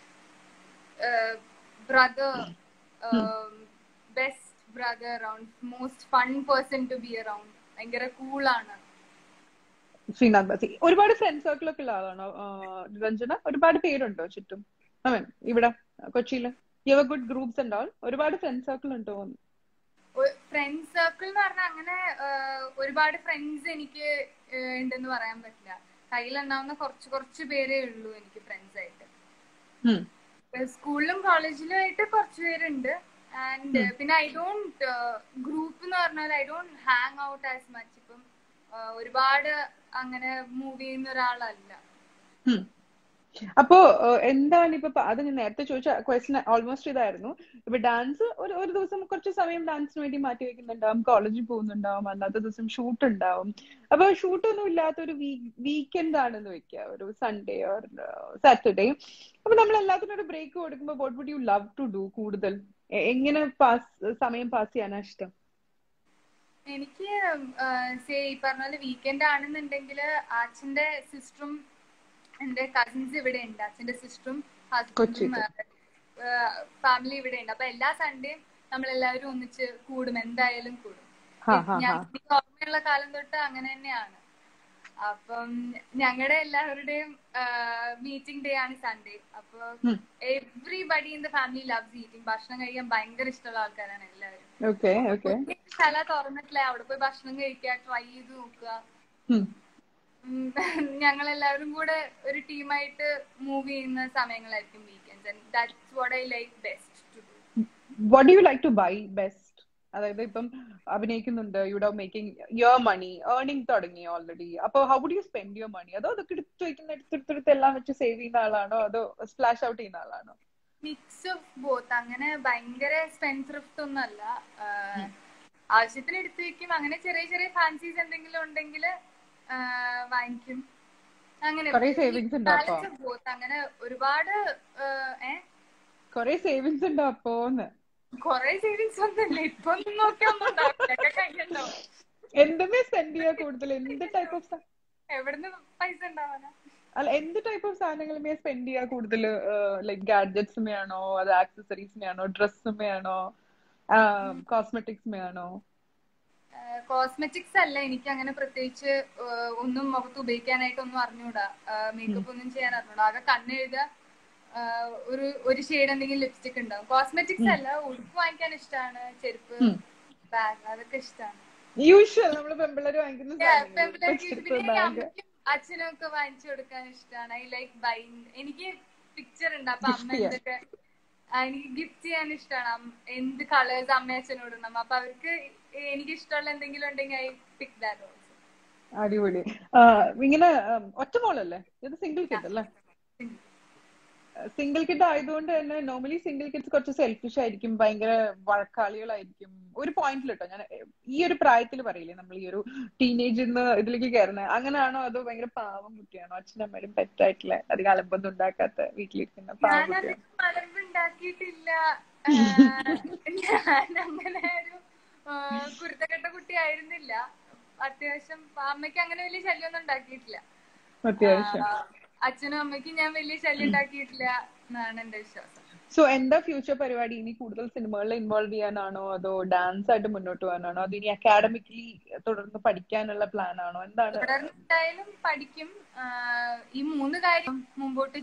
brother best brother around most fun person to be around ഭയങ്കര കൂളാണ് ശ്രീനാഥ് ബാസി ഒരുപാട് ഫ്രണ്ട് സർക്കിൾ ഒക്കെ ഉള്ള ആളാണോ ആ, രഞ്ജന ഒരുപാട് പേരുണ്ടോ ചുറ്റും ഐ മീൻ ഇവിടെ കൊച്ചിയില് യു ഗുഡ് ഗ്രൂപ്പ്സ് ഉണ്ട് ആൾ ഒരുപാട് ഫ്രണ്ട് സർക്കിൾ ഉണ്ടോ ഫ്രണ്ട് സർക്കിൾ എന്ന് പറഞ്ഞാൽ അങ്ങനെ ആഹ്, ഒരുപാട് ഫ്രണ്ട്സ് എനിക്ക് ആഹ്, ഉണ്ടെന്ന് പറയാൻ പറ്റില്ല കയ്യിലുണ്ടാവുന്ന കുറച്ച് കുറച്ച് പേരേ ഉള്ളൂ എനിക്ക് ഫ്രണ്ട്സ് ആയിട്ട് ഉം. സ്കൂളിലും കോളേജിലും ആയിട്ട് കുറച്ച് പേരുണ്ട് ആൻഡ് പിന്നെ ഐ ഡോണ്ട് ഗ്രൂപ്പ് എന്ന് പറഞ്ഞാൽ I don't hang out as much ഇപ്പം ആഹ്, ഒരുപാട് അങ്ങനെ മൂവ് ചെയ്യുന്ന ഒരാളല്ല ഉം. അപ്പോ ഏഹ്, എന്താണ് ഇപ്പൊ പ- അത് ഞാൻ നേരത്തെ ചോദിച്ച ക്വസ്റ്റ്യൻ ഓൾമോസ്റ്റ് ഇതായിരുന്നു ഇപ്പൊ ഡാൻസ് ഒരു ഒരു ദിവസം കുറച്ച് സമയം ഡാൻസിന് വേണ്ടി മാറ്റി വെക്കുന്നുണ്ടാവും കോളേജിൽ പോകുന്നുണ്ടാവും അല്ലാത്ത ദിവസം ഷൂട്ട് ഉണ്ടാവും അപ്പൊ ഷൂട്ട് ഒന്നും ഇല്ലാത്ത ഒരു വീക്കെൻഡ് ആണെന്ന് വെക്കുക ഒരു സൺഡേ ഓർ സാറ്റർഡേ അപ്പൊ നമ്മൾ എല്ലാത്തിനും ഒരു ബ്രേക്ക് കൊടുക്കുമ്പോൾ what would you love to do കൂടുതൽ എ- എങ്ങനെ പാസ് സമയം പാസ് ചെയ്യാനാ ഇഷ്ടം എനിക്ക് സേ ഈ പറഞ്ഞ പോലെ വീക്കെൻഡ് ആണെന്നുണ്ടെങ്കിൽ അച്ഛന്റെ സിസ്റ്ററും എന്റെ കസിൻസ് ഇവിടെ ഉണ്ട് അച്ഛന്റെ സിസ്റ്ററും ഹസ്ബൻഡും കൊച്ചിയിൽ. ഫാമിലി ഇവിടെ ഉണ്ട് അപ്പൊ എല്ലാ സൺഡേയും നമ്മൾ എല്ലാവരും ഒന്നിച്ച് കൂടും എന്തായാലും കൂടും ഹാ, ഹാ, ഞാൻ ഹാ. എനിക്ക് ഓർമ്മയുള്ള കാലം തൊട്ട് അങ്ങനെ തന്നെയാണ് അപ്പം ഞങ്ങളുടെ എല്ലാവരുടെയും മീറ്റിംഗ് ഡേ ആണ് സൺഡേ അപ്പൊ everybody in the family loves eating ഭക്ഷണം കഴിക്കാൻ ഭയങ്കര ഇഷ്ടമുള്ള ആൾക്കാരാണ് എല്ലാവരും ഓക്കെ ഓക്കെ സ്ഥല തുറന്നിട്ടില്ല അവിടെ പോയി ഭക്ഷണം കഴിക്കുക ട്രൈ ചെയ്ത് നോക്കുക ഞങ്ങൾ എല്ലാവരും കൂടെ ഒരു ടീമായിട്ട് മൂവ് ചെയ്യുന്ന സമയങ്ങളായിരിക്കും weekends and that's what I like best to do what you like to buy best അതായത് ഇപ്പം അഭിനയിക്കുന്നുണ്ട് you do making your money earning തുടങ്ങി ഓൾറെഡി അപ്പൊ how would you spend your money അതോ അതൊക്കെ എടുത്ത് വയ്ക്കുന്ന എടുത്തെടുത്ത് എല്ലാം വെച്ച് സേവ് ചെയ്യുന്ന ആളാണോ അതോ സ്പ്ലാഷ് ഔട്ട് ചെയ്യുന്ന ആളാണോ മിക്സ് ഓഫ് ബോത്ത് അങ്ങനെ ഭയങ്കര സ്പെൻസറിഫ്റ്റ് ഒന്നും അല്ല ആവശ്യത്തിന് എടുത്തു വെക്കും അങ്ങനെ ചെറിയ ചെറിയ ഫാൻസീസ് എന്തെങ്കിലും ഉണ്ടെങ്കിൽ വാങ്ങിക്കും അങ്ങനെ കൊറേ സേവിങ്സ് ഉണ്ടോ അപ്പൊ ബോത്ത് അങ്ങനെ ഒരുപാട് ഏ കൊറേ സേവിങ്സ് ഉണ്ടോ അപ്പോന്ന് കൊറേ സേവിങ്സ് ഒന്നുമില്ല ഇപ്പൊ ഒന്നും നോക്കിയാ ഒന്നും ഉണ്ടാവില്ല കഴിഞ്ഞോ എന്തുമേ സ്പെൻഡ് ചെയ്യാ കൂടുതൽ എന്ത് ടൈപ്പ് ഓഫ് എവിടുന്ന് പൈസ ഉണ്ടാവാനാ അല്ല എന്ത് ടൈപ്പ് ഓഫ് സാധനങ്ങളുമേ സ്പെൻഡ് ചെയ്യാ കൂടുതൽ ലൈക് ഗാഡ്ജറ്റ്സുമേ അത് ആക്സസറീസുമേ ആണോ ഡ്രസ്സുമേ ആണോ കോസ്മെറ്റിക്സുമേ ആണോ കോസ്മെറ്റിക്സ് അല്ല എനിക്ക് അങ്ങനെ പ്രത്യേകിച്ച് ഒന്നും മുഖത്ത് ഉപയോഗിക്കാനായിട്ട് ഒന്നും അറിഞ്ഞൂടാ മേക്കപ്പ് ഒന്നും ചെയ്യാൻ അറിഞ്ഞൂടാ ആകെ കണ്ണെഴുതുക ഒരു ഒരു ഷെയ്ഡ് എന്തെങ്കിലും ലിപ്സ്റ്റിക് ഉണ്ടാവും കോസ്മെറ്റിക്സ് അല്ല ഉടുപ്പ് വാങ്ങിക്കാൻ ഇഷ്ടമാണ് ചെരുപ്പ് ബാഗ് അതൊക്കെ ഇഷ്ടമാണ് യൂഷ്വൽ നമ്മള് പെമ്പിള്ളേര് വാങ്ങിക്കുന്ന അച്ഛനും ഒക്കെ വാങ്ങിച്ചു കൊടുക്കാൻ ഇഷ്ടമാണ് ഐ ലൈക്ക് ബൈ എനിക്ക് പിക്ചർ ഉണ്ട് അപ്പൊ അമ്മ എന്തൊക്കെ എനിക്ക് ഗിഫ്റ്റ് ചെയ്യാൻ ഇഷ്ടമാണ് എന്ത് കളേഴ്സ് അമ്മ അച്ഛനോട് ഇടണം അപ്പൊ അവർക്ക് എനിക്ക് ഇഷ്ടമുള്ള എന്തെങ്കിലും ഉണ്ടെങ്കിൽ ഐ പിക് ദാറ്റ് ഓൾസോ അടിപൊളി ഇങ്ങനെ ഒറ്റ മോളല്ലേ ഇത് സിംഗിൾ കിഡ് അല്ലേ സിംഗിൾ കിഡ് ആയതുകൊണ്ട് തന്നെ നോർമലി സിംഗിൾ കിഡ്സ് കുറച്ച് സെൽഫിഷ് ആയിരിക്കും ഭയങ്കര വഴക്കാളികളായിരിക്കും ഒരു പോയിന്റിൽ കേട്ടോ ഞാൻ ഈ ഒരു പ്രായത്തിൽ പറയില്ലേ നമ്മൾ ഈ ഒരു ടീനേജിൽ നിന്ന് ഇതിലേക്ക് കയറുന്നത് അങ്ങനെയാണോ അതോ ഭയങ്കര പാവം കുട്ടിയാണോ അച്ഛനമ്മരും പെറ്റായിട്ടുള്ള അധികം അലമ്പൊന്നും ഉണ്ടാക്കാത്ത വീട്ടിലിരിക്കുന്ന പാവം കുട്ടിയാണ് ഉണ്ടാക്കിയിട്ടില്ല ഞാൻ അങ്ങനെ ഒരു കുരുത്തക്കെട്ട കുട്ടി ആയിരുന്നില്ല അത്യാവശ്യം അമ്മയ്ക്ക് അങ്ങനെ വലിയ ശല്യമൊന്നും ഉണ്ടാക്കിയിട്ടില്ല അത്യാവശ്യം അച്ഛനും അമ്മയ്ക്കും ഞാൻ വലിയ ശല്യം ഉണ്ടാക്കിയിട്ടില്ല എന്നാണ് എന്റെ വിശ്വാസം സോ എന്താ ഫ്യൂച്ചർ പരിപാടി ഇനി കൂടുതൽ സിനിമകളിൽ ഇൻവോൾവ് ചെയ്യാനാണോ അതോ ഡാൻസ് ആയിട്ട് മുന്നോട്ട് പോകാനാണോ അതോ ഇനി അക്കാഡമിക്കലി തുടർന്ന് പഠിക്കാനുള്ള പ്ലാൻ ആണോ എന്താണ് എന്തായാലും പഠിക്കും ഈ മൂന്ന് കാര്യം മുമ്പോട്ട്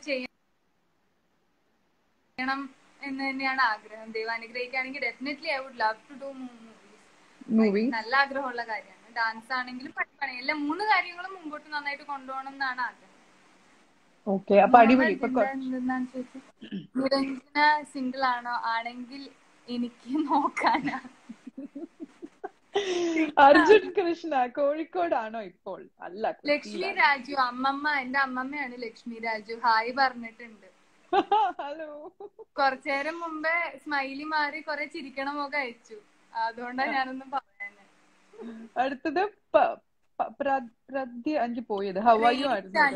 ചെയ്യണം എന്ന് തന്നെയാണ് ആഗ്രഹം ദൈവം അനുഗ്രഹിക്കുകയാണെങ്കിൽ definitely I would love to do movie നല്ല ആഗ്രഹമുള്ള കാര്യമാണ് ഡാൻസ് ആണെങ്കിലും പഠിക്കുകയാണെങ്കിൽ എല്ലാം മൂന്ന് കാര്യങ്ങളും മുമ്പോട്ട് നന്നായിട്ട് കൊണ്ടുപോകണം എന്നാണ് ആഗ്രഹം ഓക്കെ അപ്പൊ അടിപൊളി ഇപ്പൊ നിരഞ്ജന സിംഗിൾ ആണോ ആണെങ്കിൽ എനിക്ക് നോക്കാനാ അർജുൻ കൃഷ്ണ കോഴിക്കോടാണോ ഇപ്പോൾ അല്ല ലക്ഷ്മി രാജു അമ്മമ്മ എന്റെ അമ്മമ്മയാണ് ലക്ഷ്മി രാജു ഹായ് പറഞ്ഞിട്ടുണ്ട് ഹലോ കുറച്ചേരം മുമ്പേ സ്മൈലി മാറി കൊറേ ചിരിക്കണ മുഖം അയച്ചു അതുകൊണ്ടാ ഞാനൊന്നും പറയാന് അടുത്തത് പ്രദ്യ അഞ്ച് പോയത് ഹവായു ആയിരുന്നു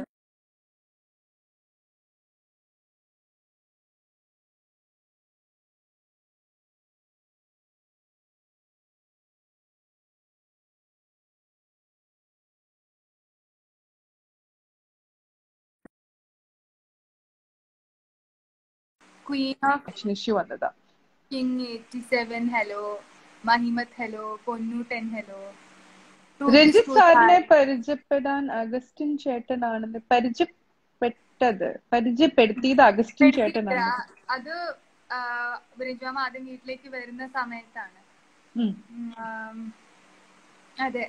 ക്വീൻ ഓഫ് ഇഷ്യൂ വന്നതാ കിങ് എയ്റ്റി സെവൻ ഹലോ മഹിമത് hello Ponnu ten hello Ranjith സാറിനെ പരിചയപ്പെടാൻ അഗസ്റ്റിൻ ചേട്ടനാണെന്ന് പരിചയപ്പെട്ടത് പരിചയപ്പെടുത്തിയത് അഗസ്റ്റിൻ ചേട്ടനാണ് അത് ബ്രിജാം ആദ്യം വീട്ടിലേക്ക് വരുന്ന സമയത്താണ് അതെ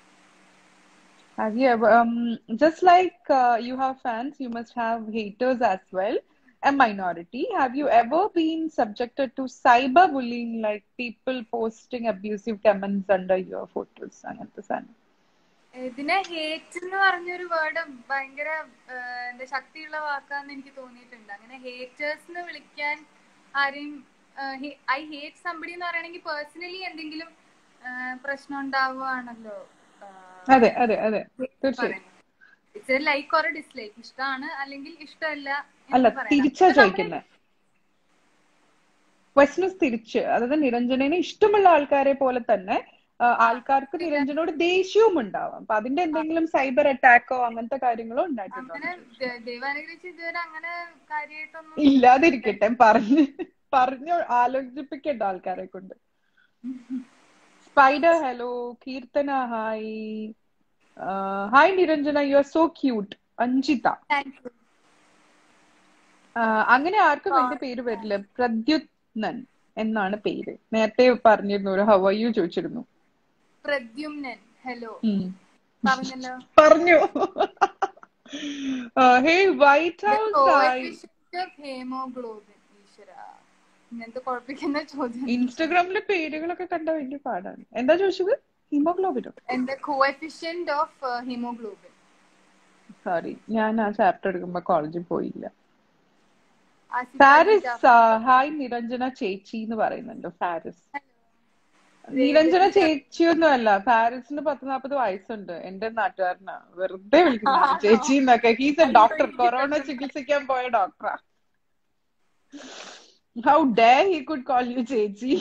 Yeah, um, just like uh, you have fans, you must have haters as well. A minority. Have you ever been subjected to cyberbullying, like people posting abusive comments under your photos? അങ്ങനത്തെ സാധനം ഇതിനെ hate എന്ന് പറഞ്ഞൊരു word ഭയങ്കര എന്താ ശക്തിയുള്ള വാക്കാന്ന് എനിക്ക് തോന്നിയിട്ടുണ്ട് അങ്ങനെ ഹേറ്റേഴ്സ് വിളിക്കാൻ ആരെയും ഐ ഹേറ്റ് സംബടി എന്ന് പറയണെങ്കിൽ പേഴ്സണലി എന്തെങ്കിലും പ്രശ്നം ഉണ്ടാവുകയാണല്ലോ അതെ അതെ അതെ തീർച്ചയായും ഇറ്റ്സ് ലൈക്ക് ഓർ ഡിസ്ലൈക്ക് ഇഷ്ടമാണ് അല്ലെങ്കിൽ ഇഷ്ടമല്ല അല്ല തിരിച്ചാ ചോദിക്കുന്നത് ക്വസ്റ്റ്യൻസ് തിരിച്ച് അതായത് നിരഞ്ജനനെ ഇഷ്ടമുള്ള ആൾക്കാരെ പോലെ തന്നെ ആൾക്കാർക്ക് നിരഞ്ജനോട് ദേഷ്യവും ഉണ്ടാവാം അപ്പൊ അതിന്റെ എന്തെങ്കിലും സൈബർ അറ്റാക്കോ അങ്ങനത്തെ കാര്യങ്ങളോ ഉണ്ടായിട്ടുണ്ടോ ദൈവാനുഗ്രഹിച്ച് ഇതുവരെ അങ്ങനെ കാര്യമായിട്ടൊന്നും ഇല്ലാതിരിക്കട്ടെ പറഞ്ഞ് പറഞ്ഞു ആലോചിപ്പിക്കട്ടെ ആൾക്കാരെ കൊണ്ട് spider hello Keerthana hi hi Niranjana you are so cute Anjitha thank you ആ, അങ്ങനെ ആർക്കും എന്റെ പേര് വരില്ല പ്രദ്യുത്നൻ എന്നാണ് പേര് നേരത്തെ പറഞ്ഞിരുന്നു ഒരു ഹവ യു ചോദിച്ചിരുന്നു പ്രദ്യുമ്നൻ ഹലോ ഉം. പറഞ്ഞല്ലോ പറഞ്ഞു hey white house hi coefficient of haemoglobin ഈശ്വര ഇങ്ങനത്തെ കുഴപ്പിക്കുന്ന ചോദ്യം ഇൻസ്റ്റഗ്രാമിലെ പേരുകളൊക്കെ കണ്ട വലിയ പാടാണ് എന്താ ചോദിച്ചത് ഹിമോഗ്ലോബിനോ എന്റെ കോഎഫിഷ്യന്റ് ഓഫ് ഹീമോഗ്ലോബിൻ സോറി ഞാൻ ആ ചാപ്റ്റർ എടുക്കുമ്പോ കോളേജിൽ പോയില്ല ആസിഫ് ഫാരിസ് അലി ആ, ഹായ് നിരഞ്ജന ചേച്ചി എന്ന് പറയുന്നുണ്ട് ഫാരിസ് നിരഞ്ജന ചേച്ചിയൊന്നും അല്ല ഫാരിസിന് പത്ത് നാപ്പത് വയസ്സുണ്ട് എന്റെ നാട്ടുകാരനാ വെറുതെ വിളിക്കുന്നു ചേച്ചി എന്നൊക്കെ ഹീസ് എ ഡോക്ടർ കൊറോണ ചികിത്സിക്കാൻ പോയ ഡോക്ടറാ how dare he could call you ചേച്ചി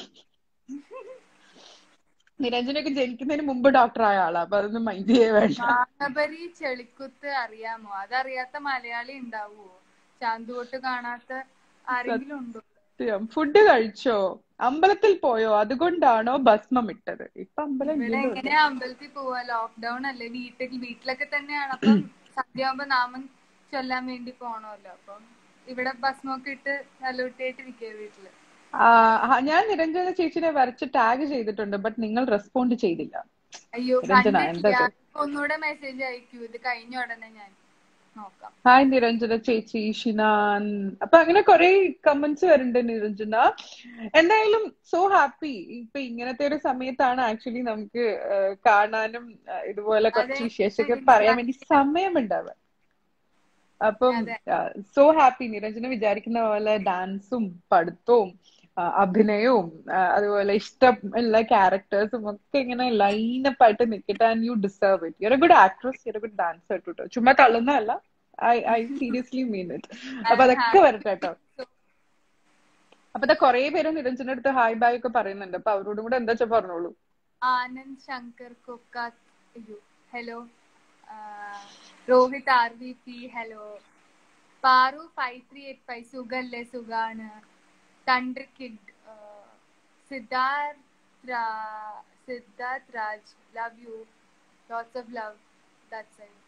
നിരഞ്ജനൊക്കെ ജനിക്കുന്നതിന് മുമ്പ് ഡോക്ടർ ആയ ആളാ അപ്പൊ അതൊന്നും മൈൻഡ് ചെയ്യേ വേണ്ട മാനബരി ചെളിക്കുത്ത് അറിയാമോ അതറിയാത്ത മലയാളി ഉണ്ടാവുമോ ചാന്തുകൊട്ട് കാണാത്ത ആരെങ്കിലും ഉണ്ടോ ഫുഡ് കഴിച്ചോ അമ്പലത്തിൽ പോയോ അതുകൊണ്ടാണോ ഭസ്മം ഇട്ടത് ഇപ്പൊ അമ്പലം ഇവിടെ ഇല്ലല്ലോ എങ്ങനെയാ അമ്പലത്തിൽ പോവാ ലോക്ക്ഡൌൺ അല്ലേ വീട്ടിൽ വീട്ടിലൊക്കെ തന്നെയാണ് അപ്പം സന്ധ്യയാകുമ്പോ നാമം ചൊല്ലാൻ വേണ്ടി പോണമല്ലോ അപ്പം ഇവിടെ ഭസ്മൊക്കെ ഇട്ട് നല്ലൂട്ടിയായിട്ട് ഇരിക്കുക വീട്ടില് ആ, ആ, ഞാൻ നിരഞ്ജന ചേച്ചിനെ വരച്ച് ടാഗ് ചെയ്തിട്ടുണ്ട് ബട്ട് നിങ്ങൾ റെസ്പോണ്ട് ചെയ്തില്ല അയ്യോ നിരഞ്ജന, കണ്ടിട്ടില്ല എന്താ ഇപ്പൊ ഒന്നുകൂടെ മെസ്സേജ് അയക്കൂ ഇത് കഴിഞ്ഞ ഉടനെ ഞാൻ നോക്കാം ഹായ് നിരഞ്ജന ചേച്ചി ഷിനാൻ അപ്പൊ അങ്ങനെ കുറെ കമന്റ്സ് വരുന്നുണ്ട് നിരഞ്ജന എന്തായാലും സോ ഹാപ്പി ഇപ്പൊ ഇങ്ങനത്തെ ഒരു സമയത്താണ് ആക്ച്വലി നമുക്ക് ആ, കാണാനും ആ, ഇതുപോലെ കുറച്ച് അതെ, വിശേഷമൊക്കെ അതെ, പറയാൻ വേണ്ടി സമയമുണ്ടാവുക അപ്പം അതെ. സോ ഹാപ്പി നിരഞ്ജന വിചാരിക്കുന്ന പോലെ ഡാൻസും പഠിത്തവും ആ, അഭിനയവും ആ, അതുപോലെ ഇഷ്ടം ഉള്ള ക്യാരക്ടേഴ്സും ഒക്കെ ഇങ്ങനെ ലൈനപ്പ് ആയിട്ട് നിൽക്കട്ടെ and you deserve it your a good actress your a good dancer കേട്ടോ ചുമ്മാ തള്ളുന്നതല്ല I I seriously mean it അപ്പൊ അതൊക്കെ വരട്ടെ കേട്ടോ അപ്പൊ ഇതാ കൊറേ പേര് നിരഞ്ജന അടുത്ത് ഹായ് ബായ് ഒക്കെ പറയുന്നുണ്ട് അപ്പൊ അവരോടും കൂടെ എന്താ വെച്ചാ പറഞ്ഞോളൂ ആനന്ദ് ശങ്കർ കൊക്കാത്ത് അയ്യോ hello Rohith R V P hello Paru five three eight five സുഖല്ലേ സുഖാണ് തണ്ടർ കിഡ് സിദ്ധാർത്ഥ് രാ- Siddharth Raj love you lots of love that's I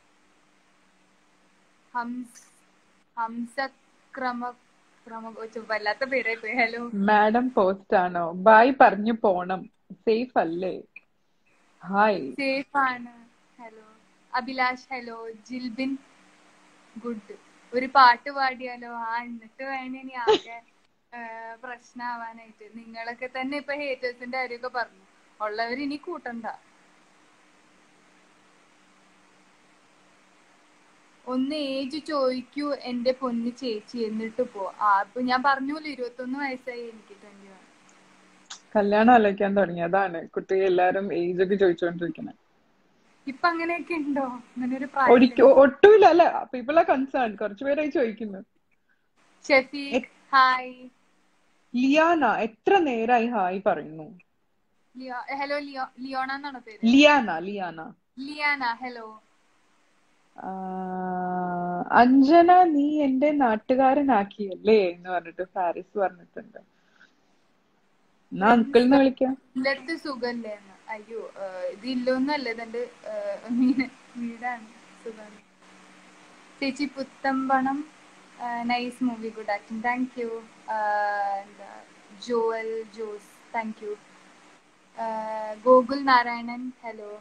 ഹംസ് ഹംസക്രമ ക്രമ ഓ, വല്ലാത്ത പേരായി പോയി ഹലോ മാഡം പോസ്റ്റ് ആണോ ബായ് പറഞ്ഞു പോണം സേഫ് അല്ലേ ഹായ് സേഫ് ആണ് hello Abhilash hello Jilbin good ഒരു പാട്ട് പാടിയാലോ ആ എന്നിട്ട് വേണം ഇനി ആകെ പ്രശ്നമാവാനായിട്ട് നിങ്ങളൊക്കെ തന്നെ ഇപ്പൊ ഹേറ്റേഴ്സിന്റെ കാര്യമൊക്കെ പറഞ്ഞു ഉള്ളവർ ഇനി കൂട്ടണ്ട ഒന്ന് ഏജ് ചോദിക്കൂ എന്റെ പൊന്നു ചേച്ചി എന്നിട്ട് പോ ആ ഇപ്പൊ ഞാൻ പറഞ്ഞൂല്ലോ ഇരുപത്തൊന്ന് വയസ്സായി എനിക്ക് ട്വന്റി വൺ കല്യാണം ആലോചിക്കാൻ തുടങ്ങി അതാണ് കുട്ടി എല്ലാരും ഏജ് ഒക്കെ ചോദിച്ചുകൊണ്ടിരിക്കുന്നത് ഇപ്പൊ അങ്ങനെയൊക്കെ ഉണ്ടോ അങ്ങനെ ഒരു പ്രായം ഒരിക്കലും ഒട്ടുമില്ല അല്ല പീപ്പിൾ ആർ കൺസേൺ കുറച്ചു പേരായി ചോദിക്കുന്നു ഷെഫീഖ് ഹായ് ലിയാന എത്ര നേരായി ഹായ് പറയുന്നു ലിയോ ഹലോ ലിയോ ലിയോണ എന്നാണ് പേര് ലിയാന ലിയാന ലിയാന ഹലോ ആ, അഞ്ജന നീ എന്റെ നാട്ടുകാരനാക്കിയല്ലേ എന്ന് പറഞ്ഞിട്ട് ഫാരിസ് പറഞ്ഞിട്ടുണ്ട് എന്നാ അങ്കിൾ എന്ന് വിളിക്കാം ഇല്ലത്ത് സുഖല്ലേ എന്ന് അയ്യോ ഏഹ് ഇത് ഇല്ലൊന്നല്ല ഇതെന്റെ ഏഹ് വീ- വീടാണ് സുഖം ചേച്ചി പുത്തമ്പണം nice movie good acting thank you എന്താ Jovel Jose thank you Gokul Narayanan hello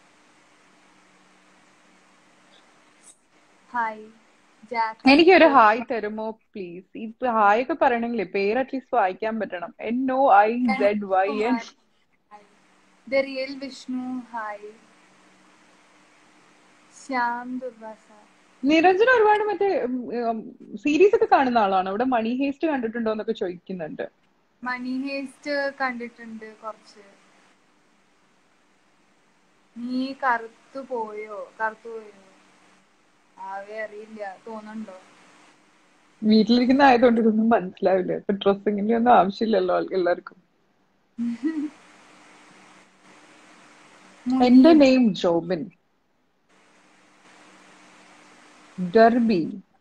hi Jack എനിക്കൊരു ഹായ് തരുമോ പ്ലീസ് ഈ ഹായ് ഒക്കെ പറയണമെങ്കിൽ പേര് അറ്റ്ലീസ്റ്റ് വായിക്കാൻ പറ്റണം N O I Z Y N the real Vishnu hi Shyam Durvasa Niranjana ഒരുപാട് മറ്റേ സീരീസ് ഒക്കെ കാണുന്ന ആളാണ് ഇവിടെ മണി ഹേസ്റ്റ് കണ്ടിട്ടുണ്ടോ എന്നൊക്കെ ചോദിക്കുന്നുണ്ട് മണി ഹേസ്റ്റ് കണ്ടിട്ടുണ്ട് കുറച്ച് നീ കറുത്തു പോയോ കറുത്തു പോയോ ആകെ അറിയില്ല തോന്നുന്നുണ്ടോ വീട്ടിലിരിക്കുന്ന ആയതുകൊണ്ട് ഇതൊന്നും മനസ്സിലാവില്ല ഇപ്പൊ ഡ്രസ്സിങ്ങിന്റെ ഒന്നും ആവശ്യമില്ലല്ലോ എല്ലാവർക്കും എന്റെ name Jobin Derby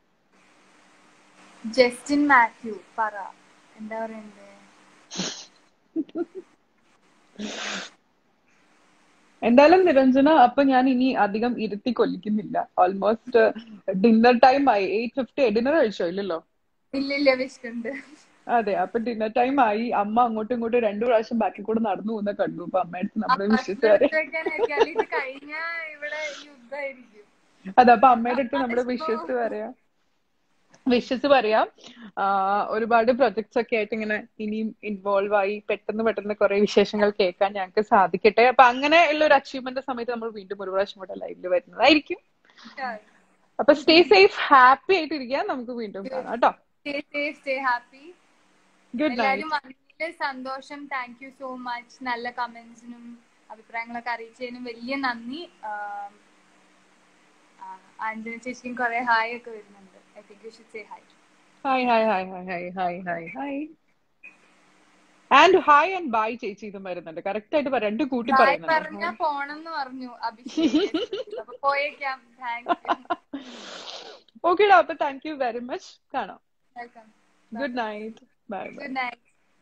Justin Mathew പറ എന്താ പറയണ്ടേ എന്തായാലും നിരഞ്ജന അപ്പൊ ഞാൻ ഇനി അധികം ഇരുത്തി കൊല്ലിക്കുന്നില്ല ഓൾമോസ്റ്റ് ഡിന്നർ ടൈം ആയി എയ്റ്റ് ഫിഫ്റ്റി ഡിന്നർ കഴിച്ചോ ഇല്ലല്ലോ ഇല്ല ഇല്ല വിശക്കുണ്ട് അതെ അപ്പൊ ഡിന്നർ ടൈം ആയി അമ്മ അങ്ങോട്ടും ഇങ്ങോട്ടും രണ്ടു പ്രാവശ്യം ബാക്കിൽ കൂടെ നടന്നു പോകുന്ന കണ്ടു അപ്പൊ അമ്മയടുത്ത് നമ്മളെ വിശ്വസിച്ച് വരെ ഇത് കഴിഞ്ഞ ഇവിടെ യുദ്ധമായിരിക്കും അതെ അപ്പൊ അമ്മയുടെ അടുത്ത് നമ്മള് വിശ്വസിച്ച് പറയാം വിശ്വസ് പറയാം ആഹ് ഒരുപാട് പ്രൊജക്ട്സ് ഒക്കെ ആയിട്ട് ഇങ്ങനെ ഇനിയും ഇൻവോൾവ് ആയി പെട്ടെന്ന് പെട്ടെന്ന് കുറെ വിശേഷങ്ങൾ കേൾക്കാൻ ഞങ്ങൾക്ക് സാധിക്കട്ടെ അപ്പൊ അങ്ങനെ ഉള്ള ഒരു അച്ചീവ്മെന്റ് സമയത്ത് നമ്മൾ വീണ്ടും ഒരു പ്രാവശ്യം കൂടെ ലൈവിൽ വരുന്നതായിരിക്കും അപ്പൊ സ്റ്റേ സേഫ് ഹാപ്പി ആയിട്ട് ഇരിക്കുക നമുക്ക് വീണ്ടും കാണാം കേട്ടോ stay safe stay happy good എല്ലാരും നൈറ്റ് വന്നതില് സന്തോഷം താങ്ക് യു സോ മച്ച് നല്ല കമന്റ്സിനും അഭിപ്രായങ്ങളൊക്കെ അറിയിച്ചതിനും വലിയ നന്ദി ആം, ആ, അഞ്ജന ചേച്ചിയും കുറെ ഹായ് ഒക്കെ വരുന്നുണ്ട് I think you should say hi hi hi hi hi hi hi hi hi and hi and bye ചേച്ചി ഇതും വരുന്നുണ്ട് കറക്റ്റ് ആയിട്ട് പറ- രണ്ട് കൂട്ടി ഹായ് പറയുന്നുണ്ട് പറഞ്ഞ പോണെന്ന് പറഞ്ഞു അഭിഷേക് അപ്പൊ പോയേക്കാം താങ്ക് യു ഓക്കേടാ അപ്പൊ താങ്ക് യു വെരി മച്ച് കാണാം welcome good night bye bye good night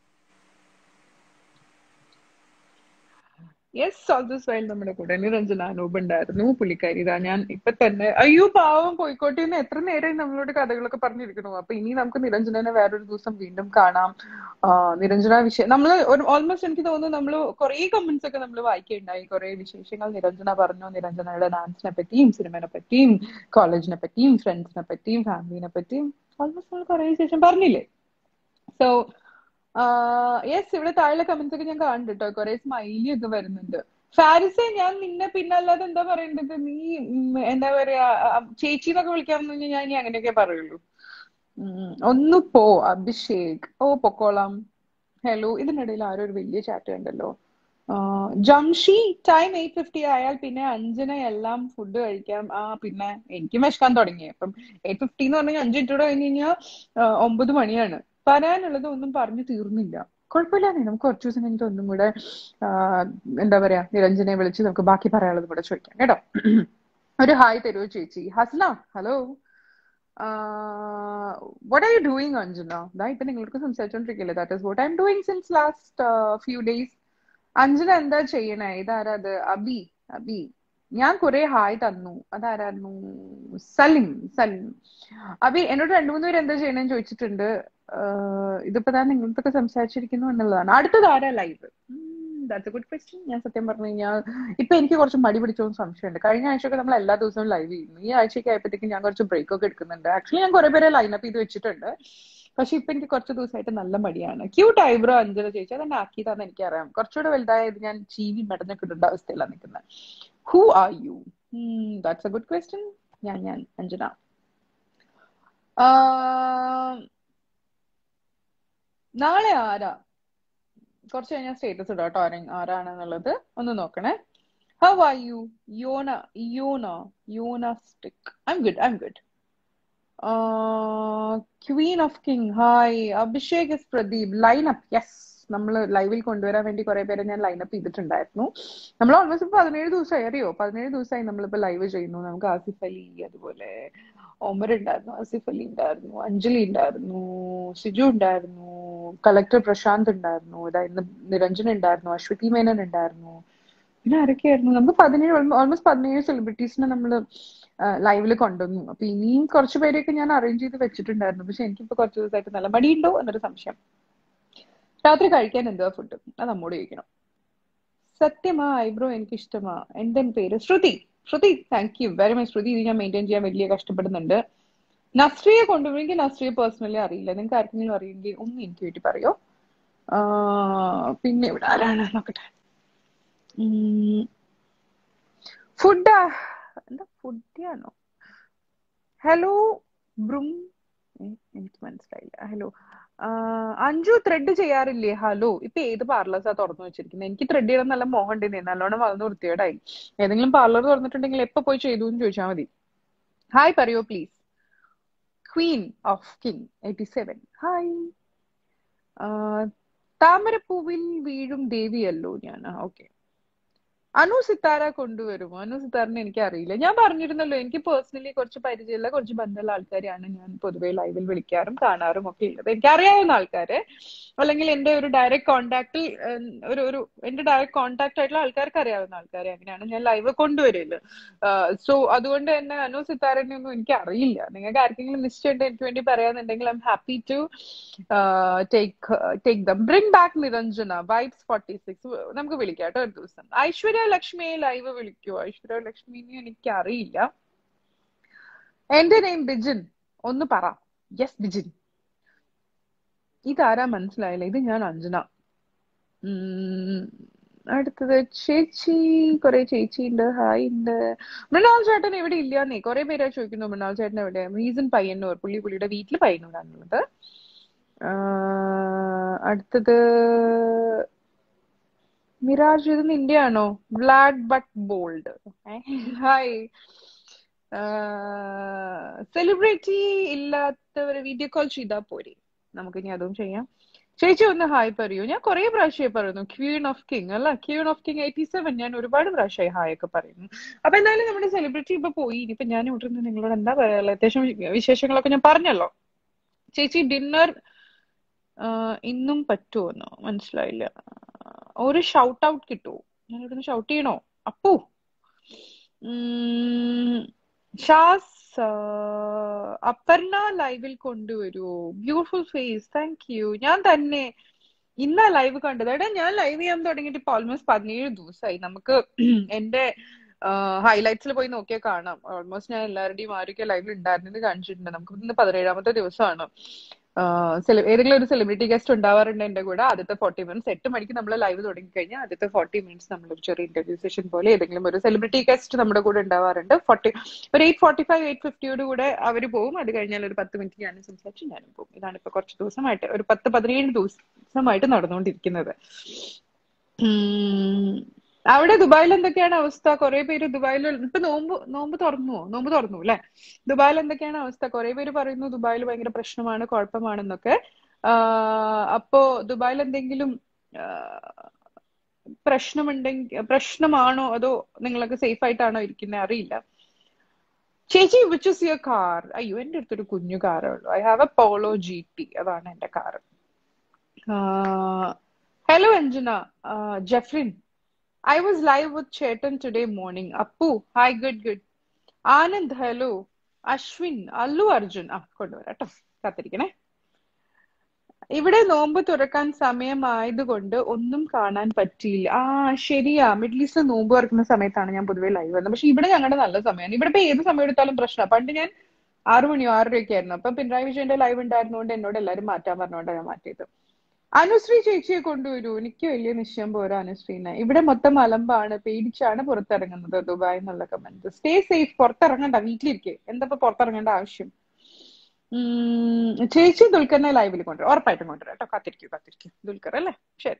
yes all this while നമ്മുടെ കൂടെ നിരഞ്ജന അനൂപ് ഉണ്ടായിരുന്നു പുള്ളിക്കാരി ഇതാ ഞാൻ ഇപ്പൊ തന്നെ അയ്യോ പാവം കോഴിക്കോട്ടിൽ നിന്ന് എത്ര നേരമായി നമ്മളോട് കഥകളൊക്കെ പറഞ്ഞിരിക്കണു അപ്പൊ ഇനി നമുക്ക് നിരഞ്ജനനെ വേറൊരു ദിവസം വീണ്ടും കാണാം ആ, നിരഞ്ജന വിഷയം നമ്മൾ ഓൾമോസ്റ്റ് എനിക്ക് തോന്നുന്നു നമ്മൾ കുറെ കമന്റ്സ് ഒക്കെ നമ്മൾ വായിക്കുകയുണ്ടായി കുറെ വിശേഷങ്ങൾ നിരഞ്ജന പറഞ്ഞു നിരഞ്ജനയുടെ ഡാൻസിനെ പറ്റിയും സിനിമനെ പറ്റിയും കോളേജിനെ പറ്റിയും ഫ്രണ്ട്സിനെ പറ്റിയും ഫാമിലിനെ പറ്റിയും ഓൾമോസ്റ്റ് നമ്മൾ കുറെ വിശേഷം പറഞ്ഞില്ലേ സോ യെസ് ഇവിടെ താഴെ കമന്റ്സ് ഒക്കെ ഞാൻ കാണുന്നുണ്ട് കേട്ടോ കുറെ സ്മൈലി ഒക്കെ വരുന്നുണ്ട് ഫാരിസെ ഞാൻ നിന്നെ പിന്നല്ലാതെ എന്താ പറയേണ്ടത് നീ ഉം, എന്താ പറയാ ആ, ചേച്ചി എന്നൊക്കെ വിളിക്കാമെന്ന് പറഞ്ഞാൽ ഞാൻ ഇനി അങ്ങനെയൊക്കെ പറയുള്ളൂ ഉം, ഒന്ന് പോ അഭിഷേക് ഓ പൊക്കോളാം ഹലോ ഇതിനിടയിൽ ആരോ ഒരു വലിയ ചാറ്റ് കണ്ടല്ലോ ആ, ജംഷി ടൈം എയ്റ്റ് ഫിഫ്റ്റി ആയാൽ പിന്നെ അഞ്ചിന എല്ലാം ഫുഡ് കഴിക്കാം ആ പിന്നെ എനിക്ക് വിശക്കാൻ തുടങ്ങി അപ്പം എയ്റ്റ് ഫിഫ്റ്റി എന്ന് പറഞ്ഞാൽ അഞ്ച് മിനിറ്റോടെ കഴിഞ്ഞ് കഴിഞ്ഞാൽ ഒമ്പത് മണിയാണ് പറയാനുള്ളത് ഒന്നും പറഞ്ഞു തീർന്നില്ല കുഴപ്പമില്ല നമുക്ക് കുറച്ച് ദിവസം കഴിഞ്ഞിട്ട് ഒന്നും കൂടെ ആ, എന്താ പറയാ നിരഞ്ജനെ വിളിച്ച് നമുക്ക് ബാക്കി പറയാനുള്ളത് കൂടെ ചോദിക്കാം കേട്ടോ ഒരു ഹായ് തരുമോ ചേച്ചി Hasna hello what are you doing Anjana ദാ ഇപ്പൊ നിങ്ങൾക്ക് സംസാരിച്ചോണ്ടിരിക്കില്ലേ that is what I am doing since last few days Anjana എന്താ ചെയ്യണേ ഇതാരാ അത് അബി അബി ഞാൻ കുറെ ഹായ് തന്നു അതാരായിരുന്നു സലിം സലിം അബി എന്നോട് രണ്ടു മൂന്ന് പേര് എന്താ ചെയ്യണേന്ന് ചോദിച്ചിട്ടുണ്ട് ആഹ് ഇതിപ്പോ താൻ നിങ്ങളടുത്തൊക്കെ സംസാരിച്ചിരിക്കുന്നു എന്നുള്ളതാണ് അടുത്തത് ആരാ live that's a good question ഞാൻ സത്യം പറഞ്ഞു കഴിഞ്ഞാൽ ഇപ്പൊ എനിക്ക് കുറച്ച് മടി പിടിച്ചോന്ന് സംശയമുണ്ട് കഴിഞ്ഞ ആഴ്ചയൊക്കെ നമ്മൾ എല്ലാ ദിവസവും ലൈവ് ചെയ്യുന്നു ഈ ആഴ്ചയൊക്കെ ആയപ്പോഴത്തേക്കും ഞാൻ കുറച്ച് ബ്രേക്ക് ഒക്കെ എടുക്കുന്നുണ്ട് ആക്ച്വലി ഞാൻ കുറെ പേരെ ലൈനപ്പ് ചെയ്ത് വെച്ചിട്ടുണ്ട് പക്ഷെ ഇപ്പൊ എനിക്ക് കുറച്ച് ദിവസമായിട്ട് നല്ല മടിയാണ് ക്യൂട്ട് ഐബ്രോ അഞ്ജന ചേച്ചി അതെന്നെ ആക്കിയതാന്ന് എനിക്കറിയാം കുറച്ചുകൂടെ വലുതായത് ഞാൻ ചീവി മെടഞ്ഞൊക്കെ ഇടേണ്ട അവസ്ഥയിലാണ് നിൽക്കുന്നത് who are you that's a good question ഞാൻ ഞാൻ അഞ്ജന ആഹ് നാളെ ആരാ കുറച്ച് കഴിഞ്ഞാൽ സ്റ്റേറ്റസ് ഇടാം കേട്ടോ ആരെ ആരാണെന്നുള്ളത് ഒന്ന് നോക്കണേ ഹൗ ആർ യു യോന യോന യോന stick I am good I am good queen of king hi Abhishek S Pradeep lineup yes നമ്മൾ ലൈവിൽ കൊണ്ടുവരാൻ വേണ്ടി കുറെ പേരെ ഞാൻ ലൈനപ്പ് ചെയ്തിട്ടുണ്ടായിരുന്നു നമ്മൾ ഓൾമോസ്റ്റ് ഇപ്പൊ പതിനേഴ് ദിവസമായി അറിയോ പതിനേഴ് ദിവസമായി നമ്മളിപ്പോ ലൈവ് ചെയ്യുന്നു നമുക്ക് ആസിഫ് അലി അതുപോലെ ഒമർ ഉണ്ടായിരുന്നു ആസിഫ് അലി ഉണ്ടായിരുന്നു അഞ്ജലി ഉണ്ടായിരുന്നു സിജു ഉണ്ടായിരുന്നു കളക്ടർ പ്രശാന്ത് ഉണ്ടായിരുന്നു ഇതാ ഇന്ന് നിരഞ്ജൻ ഉണ്ടായിരുന്നു അശ്വതി മേനൻ ഉണ്ടായിരുന്നു പിന്നെ ആരൊക്കെയായിരുന്നു നമുക്ക് പതിനേഴ് ഓൾമോസ്റ്റ് പതിനേഴ് സെലിബ്രിറ്റീസിനെ നമ്മൾ ലൈവിൽ കൊണ്ടുവന്നു അപ്പൊ ഇനിയും കുറച്ച് പേരെയൊക്കെ ഞാൻ അറേഞ്ച് ചെയ്ത് വെച്ചിട്ടുണ്ടായിരുന്നു പക്ഷെ എനിക്കിപ്പോ കുറച്ച് ദിവസമായിട്ട് നല്ല മടിയുണ്ടോ എന്നൊരു സംശയം രാത്രി കഴിക്കാൻ എന്തുവാ ഫുഡ് അത് നമ്മോട് ചോദിക്കണം സത്യമാ ഐബ്രോ എനിക്ക് ഇഷ്ടമാ എന്റെ പേര് Shruthi Shruthi thank you very much Shruthi ഇത് ഞാൻ മെയിൻറ്റെയിൻ ചെയ്യാൻ വലിയ കഷ്ടപ്പെടുന്നുണ്ട് നസ്രിയെ കൊണ്ടുപോയെങ്കിൽ നസ്രിയെ പേഴ്സണലി അറിയില്ല നിങ്ങൾക്ക് ആർക്കെങ്കിലും അറിയെങ്കിൽ ഒന്ന് എനിക്ക് വേണ്ടി പറയോ ആ, പിന്നെ ഇവിടെ ആരാണ് നോക്കട്ടെ ഫുഡ് എന്താ ഫുഡിയാണോ ഹലോ ബ്രും ഏ, എനിക്ക് മനസ്സിലായില്ല ഹലോ അഞ്ചു ത്രെഡ് ചെയ്യാറില്ലേ ഹലോ ഇപ്പൊ ഏത് പാർലേഴ്സാ തുറന്നു വെച്ചിരിക്കുന്നത് എനിക്ക് ത്രെഡ് ചെയ്യണം നല്ല മോഹം ഉണ്ടെന്നേ നല്ലോണം വളർന്ന് വൃത്തികേടായി ഏതെങ്കിലും പാർലർ തുറന്നിട്ടുണ്ടെങ്കിൽ എപ്പോ പോയി ചെയ്തു എന്ന് ചോദിച്ചാൽ മതി ഹായ് പറയോ please queen of king eighty seven hi താമരപ്പൂവിൽ വീഴും ദേവിയല്ലോ ഞാൻ ഓക്കെ അനു സിത്താര കൊണ്ടുവരുമോ അനു സിത്താറിനെ എനിക്ക് അറിയില്ല ഞാൻ പറഞ്ഞിരുന്നല്ലോ എനിക്ക് പേഴ്സണലി കുറച്ച് പരിചയമുള്ള കുറച്ച് ബന്ധമുള്ള ആൾക്കാരെയാണ് ഞാൻ പൊതുവെ ലൈവിൽ വിളിക്കാറും കാണാറും ഒക്കെ ഉള്ളത് എനിക്ക് അറിയാവുന്ന ആൾക്കാര് അല്ലെങ്കിൽ എന്റെ ഒരു ഡയറക്റ്റ് കോണ്ടാക്റ്റിൽ ഒരു ഒരു എന്റെ ഡയറക്റ്റ് കോണ്ടാക്ട് ആയിട്ടുള്ള ആൾക്കാർക്ക് അറിയാവുന്ന ആൾക്കാരെ അങ്ങനെയാണ് ഞാൻ ലൈവ് കൊണ്ടുവരല് സോ അതുകൊണ്ട് തന്നെ അനു സിത്താരനെ ഒന്നും എനിക്ക് അറിയില്ല നിങ്ങൾക്ക് ആർക്കെങ്കിലും നിശ്ചയമുണ്ട് എനിക്ക് വേണ്ടി പറയാന്നുണ്ടെങ്കിൽ I'm happy to take take them bring back Niranjana vibes forty six നമുക്ക് വിളിക്കാം കേട്ടോ ഒരു ദിവസം ഐശ്വര്യ ലക്ഷ്മിയെ ലൈവ് വിളിക്കുവോ ഐശ്വര്യ ലക്ഷ്മിനെ എനിക്ക് അറിയില്ല എന്റെ നെയിം ബിജിൻ ഒന്ന് പറ യെസ് ബിജിൻ ഇതാരാ മനസ്സിലായില്ല ഇത് ഞാൻ അഞ്ജന ഉം, അടുത്തത് ചേച്ചി കുറെ ചേച്ചി ഉണ്ട് ഹായ് ഉണ്ട് മൃണാൾ ചേട്ടൻ എവിടെ ഇല്ലാന്നേ കുറെ പേരാ ചോദിക്കുന്നു മൃണാൾ ചേട്ടൻ എവിടെ റീസൺ പയ്യന്നൂർ പുള്ളി പുള്ളിയുടെ വീട്ടിൽ പയ്യന്നൂരാണുള്ളത് ആഹ് അടുത്തത് മിറാജ് ഇത് നിന്റെ ആണോ ബ്ലാഡ് ബട്ട് ബോൾഡ് ഹായ് സെലിബ്രിറ്റി ഇല്ലാത്തവരെ വീഡിയോ കോൾ ചെയ്താൽ പോരെ നമുക്ക് ഇനി അതും ചെയ്യാം ചേച്ചി ഒന്ന് ഹായ് പറയൂ ഞാൻ കുറെ പ്രാവശ്യമായി പറയുന്നു ക്വീൻ ഓഫ് കിങ് അല്ല queen of king eighty seven ഞാൻ ഒരുപാട് പ്രാവശ്യമായി ഹായ് ഒക്കെ പറയുന്നു അപ്പൊ എന്തായാലും നമ്മുടെ സെലിബ്രിറ്റി ഇപ്പൊ പോയി ഇനിയിപ്പൊ ഞാൻ ഇവിടെ നിന്ന് നിങ്ങളോട് എന്താ പറയാ അത്യാവശ്യം വിശേഷങ്ങളൊക്കെ ഞാൻ പറഞ്ഞല്ലോ ചേച്ചി ഡിന്നർ ഇന്നും പറ്റുമെന്നോ മനസ്സിലായില്ല ഒരു ഷൗട്ട് ഔട്ട് കിട്ടുമോ ഞാൻ ഇവിടുന്ന് ഷൗട്ട് ചെയ്യണോ അപ്പു ഉം, ഷാസ് ആ, അപർണ ലൈവിൽ കൊണ്ടുവരുമോ ബ്യൂട്ടിഫുൾ ഫേസ് താങ്ക് യു ഞാൻ തന്നെ ഇന്നാ ലൈവ് കണ്ടത് എടാ ഞാൻ ലൈവ് ചെയ്യാൻ തുടങ്ങിയിട്ട് ഇപ്പൊ ഓൾമോസ്റ്റ് പതിനേഴ് ദിവസമായി നമുക്ക് എന്റെ ഹൈലൈറ്റ്സിൽ പോയി നോക്കിയാൽ കാണാം ഓൾമോസ്റ്റ് ഞാൻ എല്ലാവരുടെയും ആരൊക്കെ ലൈവിൽ ഉണ്ടായിരുന്നത് കാണിച്ചിട്ടുണ്ട് നമുക്ക് ഇന്ന് പതിനേഴാമത്തെ ദിവസമാണ് ആഹ് സെലി- ഏതെങ്കിലും ഒരു സെലിബ്രിറ്റി ഗസ്റ്റ് ഉണ്ടാവാറുണ്ട് എന്റെ കൂടെ ആദ്യത്തെ ഫോർട്ടി മിനിറ്റ്സ് എട്ട് മണിക്ക് നമ്മൾ ലൈവ് തുടങ്ങി കഴിഞ്ഞാൽ ആദ്യത്തെ ഫോർട്ടി മിനിറ്റ്സ് നമ്മൾ ഒരു ചെറിയ ഇന്റർവ്യൂ സെഷൻ പോലെ ഏതെങ്കിലും ഒരു സെലിബ്രിറ്റി ഗസ്റ്റ് നമ്മുടെ കൂടെ ഉണ്ടാവാറുണ്ട് ഫോർട്ടി ഒരു എയ്റ്റ് ഫോർട്ടി ഫൈവ് എയ്റ്റ് ഫിഫ്റ്റിയോട് കൂടെ അവർ പോകും അത് കഴിഞ്ഞാൽ ഒരു പത്ത് മിനിറ്റ് ഞാനും സംസാരിച്ച് ഞാനും പോകും ഇതാണ് ഇപ്പൊ കുറച്ച് ദിവസമായിട്ട് ഒരു പത്ത് പതിനേഴ് ദിവസമായിട്ട് നടന്നുകൊണ്ടിരിക്കുന്നത് ഉം. അവിടെ ദുബായിൽ എന്തൊക്കെയാണ് അവസ്ഥ കുറെ പേര് ദുബായിൽ ഇപ്പൊ നോമ്പ് നോമ്പ് തുറന്നുവോ നോമ്പ് തുറന്നു അല്ലെ ദുബായിൽ എന്തൊക്കെയാണ് അവസ്ഥ കുറെ പേര് പറയുന്നു ദുബായിൽ ഭയങ്കര പ്രശ്നമാണ് കുഴപ്പമാണെന്നൊക്കെ ആഹ് അപ്പോ ദുബായിൽ എന്തെങ്കിലും ആഹ് പ്രശ്നമുണ്ടെങ്കിൽ പ്രശ്നമാണോ അതോ നിങ്ങളൊക്കെ സേഫ് ആയിട്ടാണോ ഇരിക്കുന്നത് അറിയില്ല ചേച്ചി വിച്ച് ഇസ് യുവർ കാർ അയ്യോ എന്റെ അടുത്തൊരു കുഞ്ഞു കാറേ ഉള്ളൂ I have a Polo G T അതാണ് എന്റെ car hello Anjana Jeffrin I was live with ചേട്ടൻ today morning Appu hi good good Anand hello Ashwin Allu Arjun ആ കൊണ്ടുവരാം കേട്ടോ കാത്തിരിക്കണേ ഇവിടെ നോമ്പ് തുറക്കാൻ സമയമായതുകൊണ്ട് ഒന്നും കാണാൻ പറ്റിയില്ല ആ ശരിയാ മിഡിൽ ഈസ്റ്റിൽ നോമ്പ് തുറക്കുന്ന സമയത്താണ് ഞാൻ പൊതുവെ ലൈവ് വന്നത് പക്ഷെ ഇവിടെ ഞങ്ങളുടെ നല്ല സമയമാണ് ഇവിടെ ഇപ്പൊ ഏത് സമയം എടുത്താലും പ്രശ്നമാണ് പണ്ട് ഞാൻ ആറു മണിയോ ആറരയൊക്കെ ആയിരുന്നു അപ്പൊ പിണറായി വിജയന്റെ ലൈവ് ഉണ്ടായിരുന്നതുകൊണ്ട് എന്നോട് എല്ലാവരും മാറ്റാൻ പറഞ്ഞുകൊണ്ടാണ് ഞാൻ മാറ്റിയത് അനുശ്രീ ചേച്ചിയെ കൊണ്ടുവരൂ എനിക്ക് വലിയ നിശ്ചയം പോരാ അനുശ്രീനെ ഇവിടെ മൊത്തം അലമ്പാണ് പേടിച്ചാണ് പുറത്തിറങ്ങുന്നത് ദുബായ് എന്നുള്ള കമന്റ് സ്റ്റേ സേഫ് പുറത്തിറങ്ങണ്ട വീട്ടിലിരിക്കെ എന്താ ഇപ്പൊ പുറത്തിറങ്ങേണ്ട ആവശ്യം ഉം, ചേച്ചി ദുൽഖറിനെ ലൈവിൽ കൊണ്ടുവരും ഉറപ്പായിട്ടും കൊണ്ടുവരാം കേട്ടോ കാത്തിരിക്കൂ കാത്തിരിക്കൂ ദുൽഖർ അല്ലേ ശരി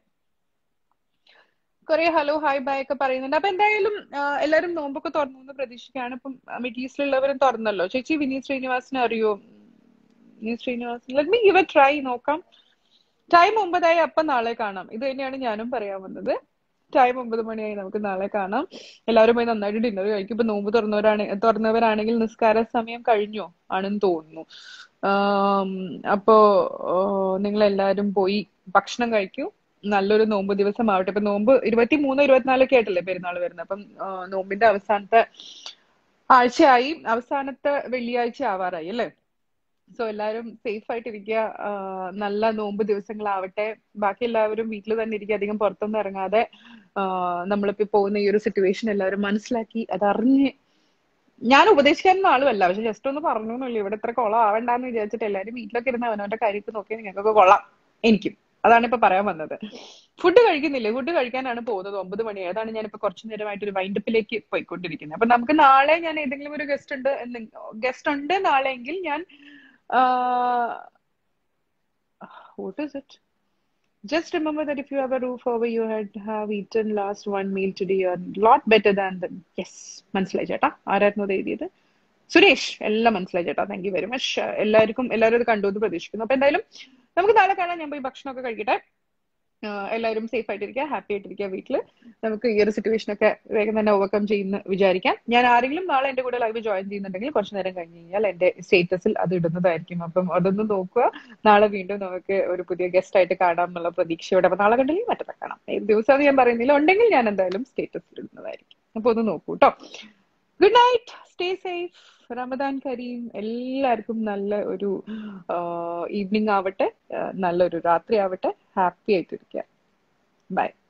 കുറെ ഹലോ ഹായ് ബൈ ഒക്കെ പറയുന്നുണ്ട് അപ്പൊ എന്തായാലും ആ, എല്ലാരും നോമ്പൊക്കെ തുറന്നു എന്ന് പ്രതീക്ഷിക്കുകയാണ് ഇപ്പം മിഡിൽ ഈസ്റ്റിലുള്ളവരും തുറന്നല്ലോ ചേച്ചി വിനീത് ശ്രീനിവാസിനെ അറിയോ Vineeth Sreenivasan let me give a try നോക്കാം ടൈം ഒമ്പതായി അപ്പം നാളെ കാണാം ഇത് തന്നെയാണ് ഞാനും പറയാൻ വന്നത് ടൈം ഒമ്പത് മണിയായി നമുക്ക് നാളെ കാണാം എല്ലാവരും പോയി നന്നായിട്ട് ഡിന്നർ കഴിക്കും ഇപ്പൊ നോമ്പ് തുറന്നവരാണ് തുറന്നവരാണെങ്കിൽ നിസ്കാര സമയം കഴിഞ്ഞോ ആണെന്ന് തോന്നുന്നു ആം, അപ്പോ നിങ്ങൾ എല്ലാവരും പോയി ഭക്ഷണം കഴിക്കൂ നല്ലൊരു നോമ്പ് ദിവസം ആവട്ടെ ഇപ്പൊ നോമ്പ് ഇരുപത്തി മൂന്ന് ഇരുപത്തിനാലൊക്കെ ആയിട്ടല്ലേ പെരുന്നാൾ വരുന്നത് അപ്പം ആ, നോമ്പിന്റെ അവസാനത്തെ ആഴ്ചയായി അവസാനത്തെ വെള്ളിയാഴ്ച ആവാറായി അല്ലേ സോ എല്ലാവരും സേഫ് ആയിട്ടിരിക്കുക ആ, നല്ല നോമ്പ് ദിവസങ്ങളാവട്ടെ ബാക്കി എല്ലാവരും വീട്ടിൽ തന്നെ ഇരിക്കുക അധികം പുറത്തൊന്നും ഇറങ്ങാതെ ആ, നമ്മളിപ്പോ പോകുന്ന ഈ ഒരു സിറ്റുവേഷൻ എല്ലാവരും മനസ്സിലാക്കി അതറിഞ്ഞ് ഞാൻ ഉപദേശിക്കാനൊന്നും ആളുമല്ല പക്ഷെ ജസ്റ്റ് ഒന്ന് പറഞ്ഞു എന്നുള്ളൂ ഇവിടെ ഇത്ര കൊളം ആവണ്ടെന്ന് വിചാരിച്ചിട്ട് എല്ലാവരും വീട്ടിലൊക്കെ ഇരുന്ന് അവനവന്റെ കാര്യത്തിൽ നോക്കി നിങ്ങൾക്കൊക്കെ കൊള്ളാം എനിക്കും അതാണ് ഇപ്പൊ പറയാൻ വന്നത് ഫുഡ് കഴിക്കുന്നില്ല ഫുഡ് കഴിക്കാനാണ് പോകുന്നത് ഒമ്പത് മണി അതാണ് ഞാനിപ്പോ കുറച്ചു നേരമായിട്ട് ഒരു വൈൻഡപ്പിലേക്ക് പോയിക്കൊണ്ടിരിക്കുന്നത് അപ്പൊ നമുക്ക് നാളെ ഞാൻ ഏതെങ്കിലും ഒരു ഗസ്റ്റ് ഉണ്ട് ഗസ്റ്റ് ഉണ്ട് നാളെ എങ്കിൽ ഞാൻ what is it just remember that if you have a roof over your head have eaten last one meal today you're a lot better than them yes മനസ്സിലായി ചേട്ടാ ആരായിരുന്നു അത് എഴുതിയത് സുരേഷ് എല്ലാം മനസ്സിലായി ചേട്ടാ താങ്ക് യു വെരി മച്ച് എല്ലാവർക്കും എല്ലാവരും ഇത് കണ്ടു എന്ന് പ്രതീക്ഷിക്കുന്നു അപ്പൊ എന്തായാലും നമുക്ക് നാളെ കാണാൻ ഞാൻ പോയി ഭക്ഷണമൊക്കെ കഴിക്കട്ടെ ആഹ് എല്ലാവരും സേഫ് ആയിട്ടിരിക്കുക ഹാപ്പി ആയിട്ടിരിക്കുക വീട്ടിൽ നമുക്ക് ഈ ഒരു സിറ്റുവേഷൻ ഒക്കെ വേഗം തന്നെ ഓവർകം ചെയ്യുന്ന വിചാരിക്കാം ഞാൻ ആരെങ്കിലും നാളെ എന്റെ കൂടെ ലൈവ് ജോയിൻ ചെയ്യുന്നുണ്ടെങ്കിൽ കുറച്ചു നേരം കഴിഞ്ഞ് കഴിഞ്ഞാൽ എന്റെ സ്റ്റേറ്റസിൽ അത് ഇടുന്നതായിരിക്കും അപ്പം അതൊന്ന് നോക്കുക നാളെ വീണ്ടും നമുക്ക് ഒരു പുതിയ ഗസ്റ്റ് ആയിട്ട് കാണാം എന്നുള്ള പ്രതീക്ഷയോടെ അപ്പൊ നാളെ കണ്ടില്ലെങ്കിൽ മറ്റന്നാൾ കാണാം ഏത് ദിവസം അത് ഞാൻ പറയുന്നില്ല ഉണ്ടെങ്കിൽ ഞാൻ എന്തായാലും സ്റ്റേറ്റസിൽ ഇടുന്നതായിരിക്കും അപ്പൊ ഒന്ന് നോക്കൂ കേട്ടോ good night stay safe Ramadan കരീം എല്ലാവർക്കും നല്ല ഒരു ഈവനിങ് ആവട്ടെ ആ, നല്ലൊരു രാത്രി ആവട്ടെ ഹാപ്പി ആയിട്ടിരിക്കുക ബൈ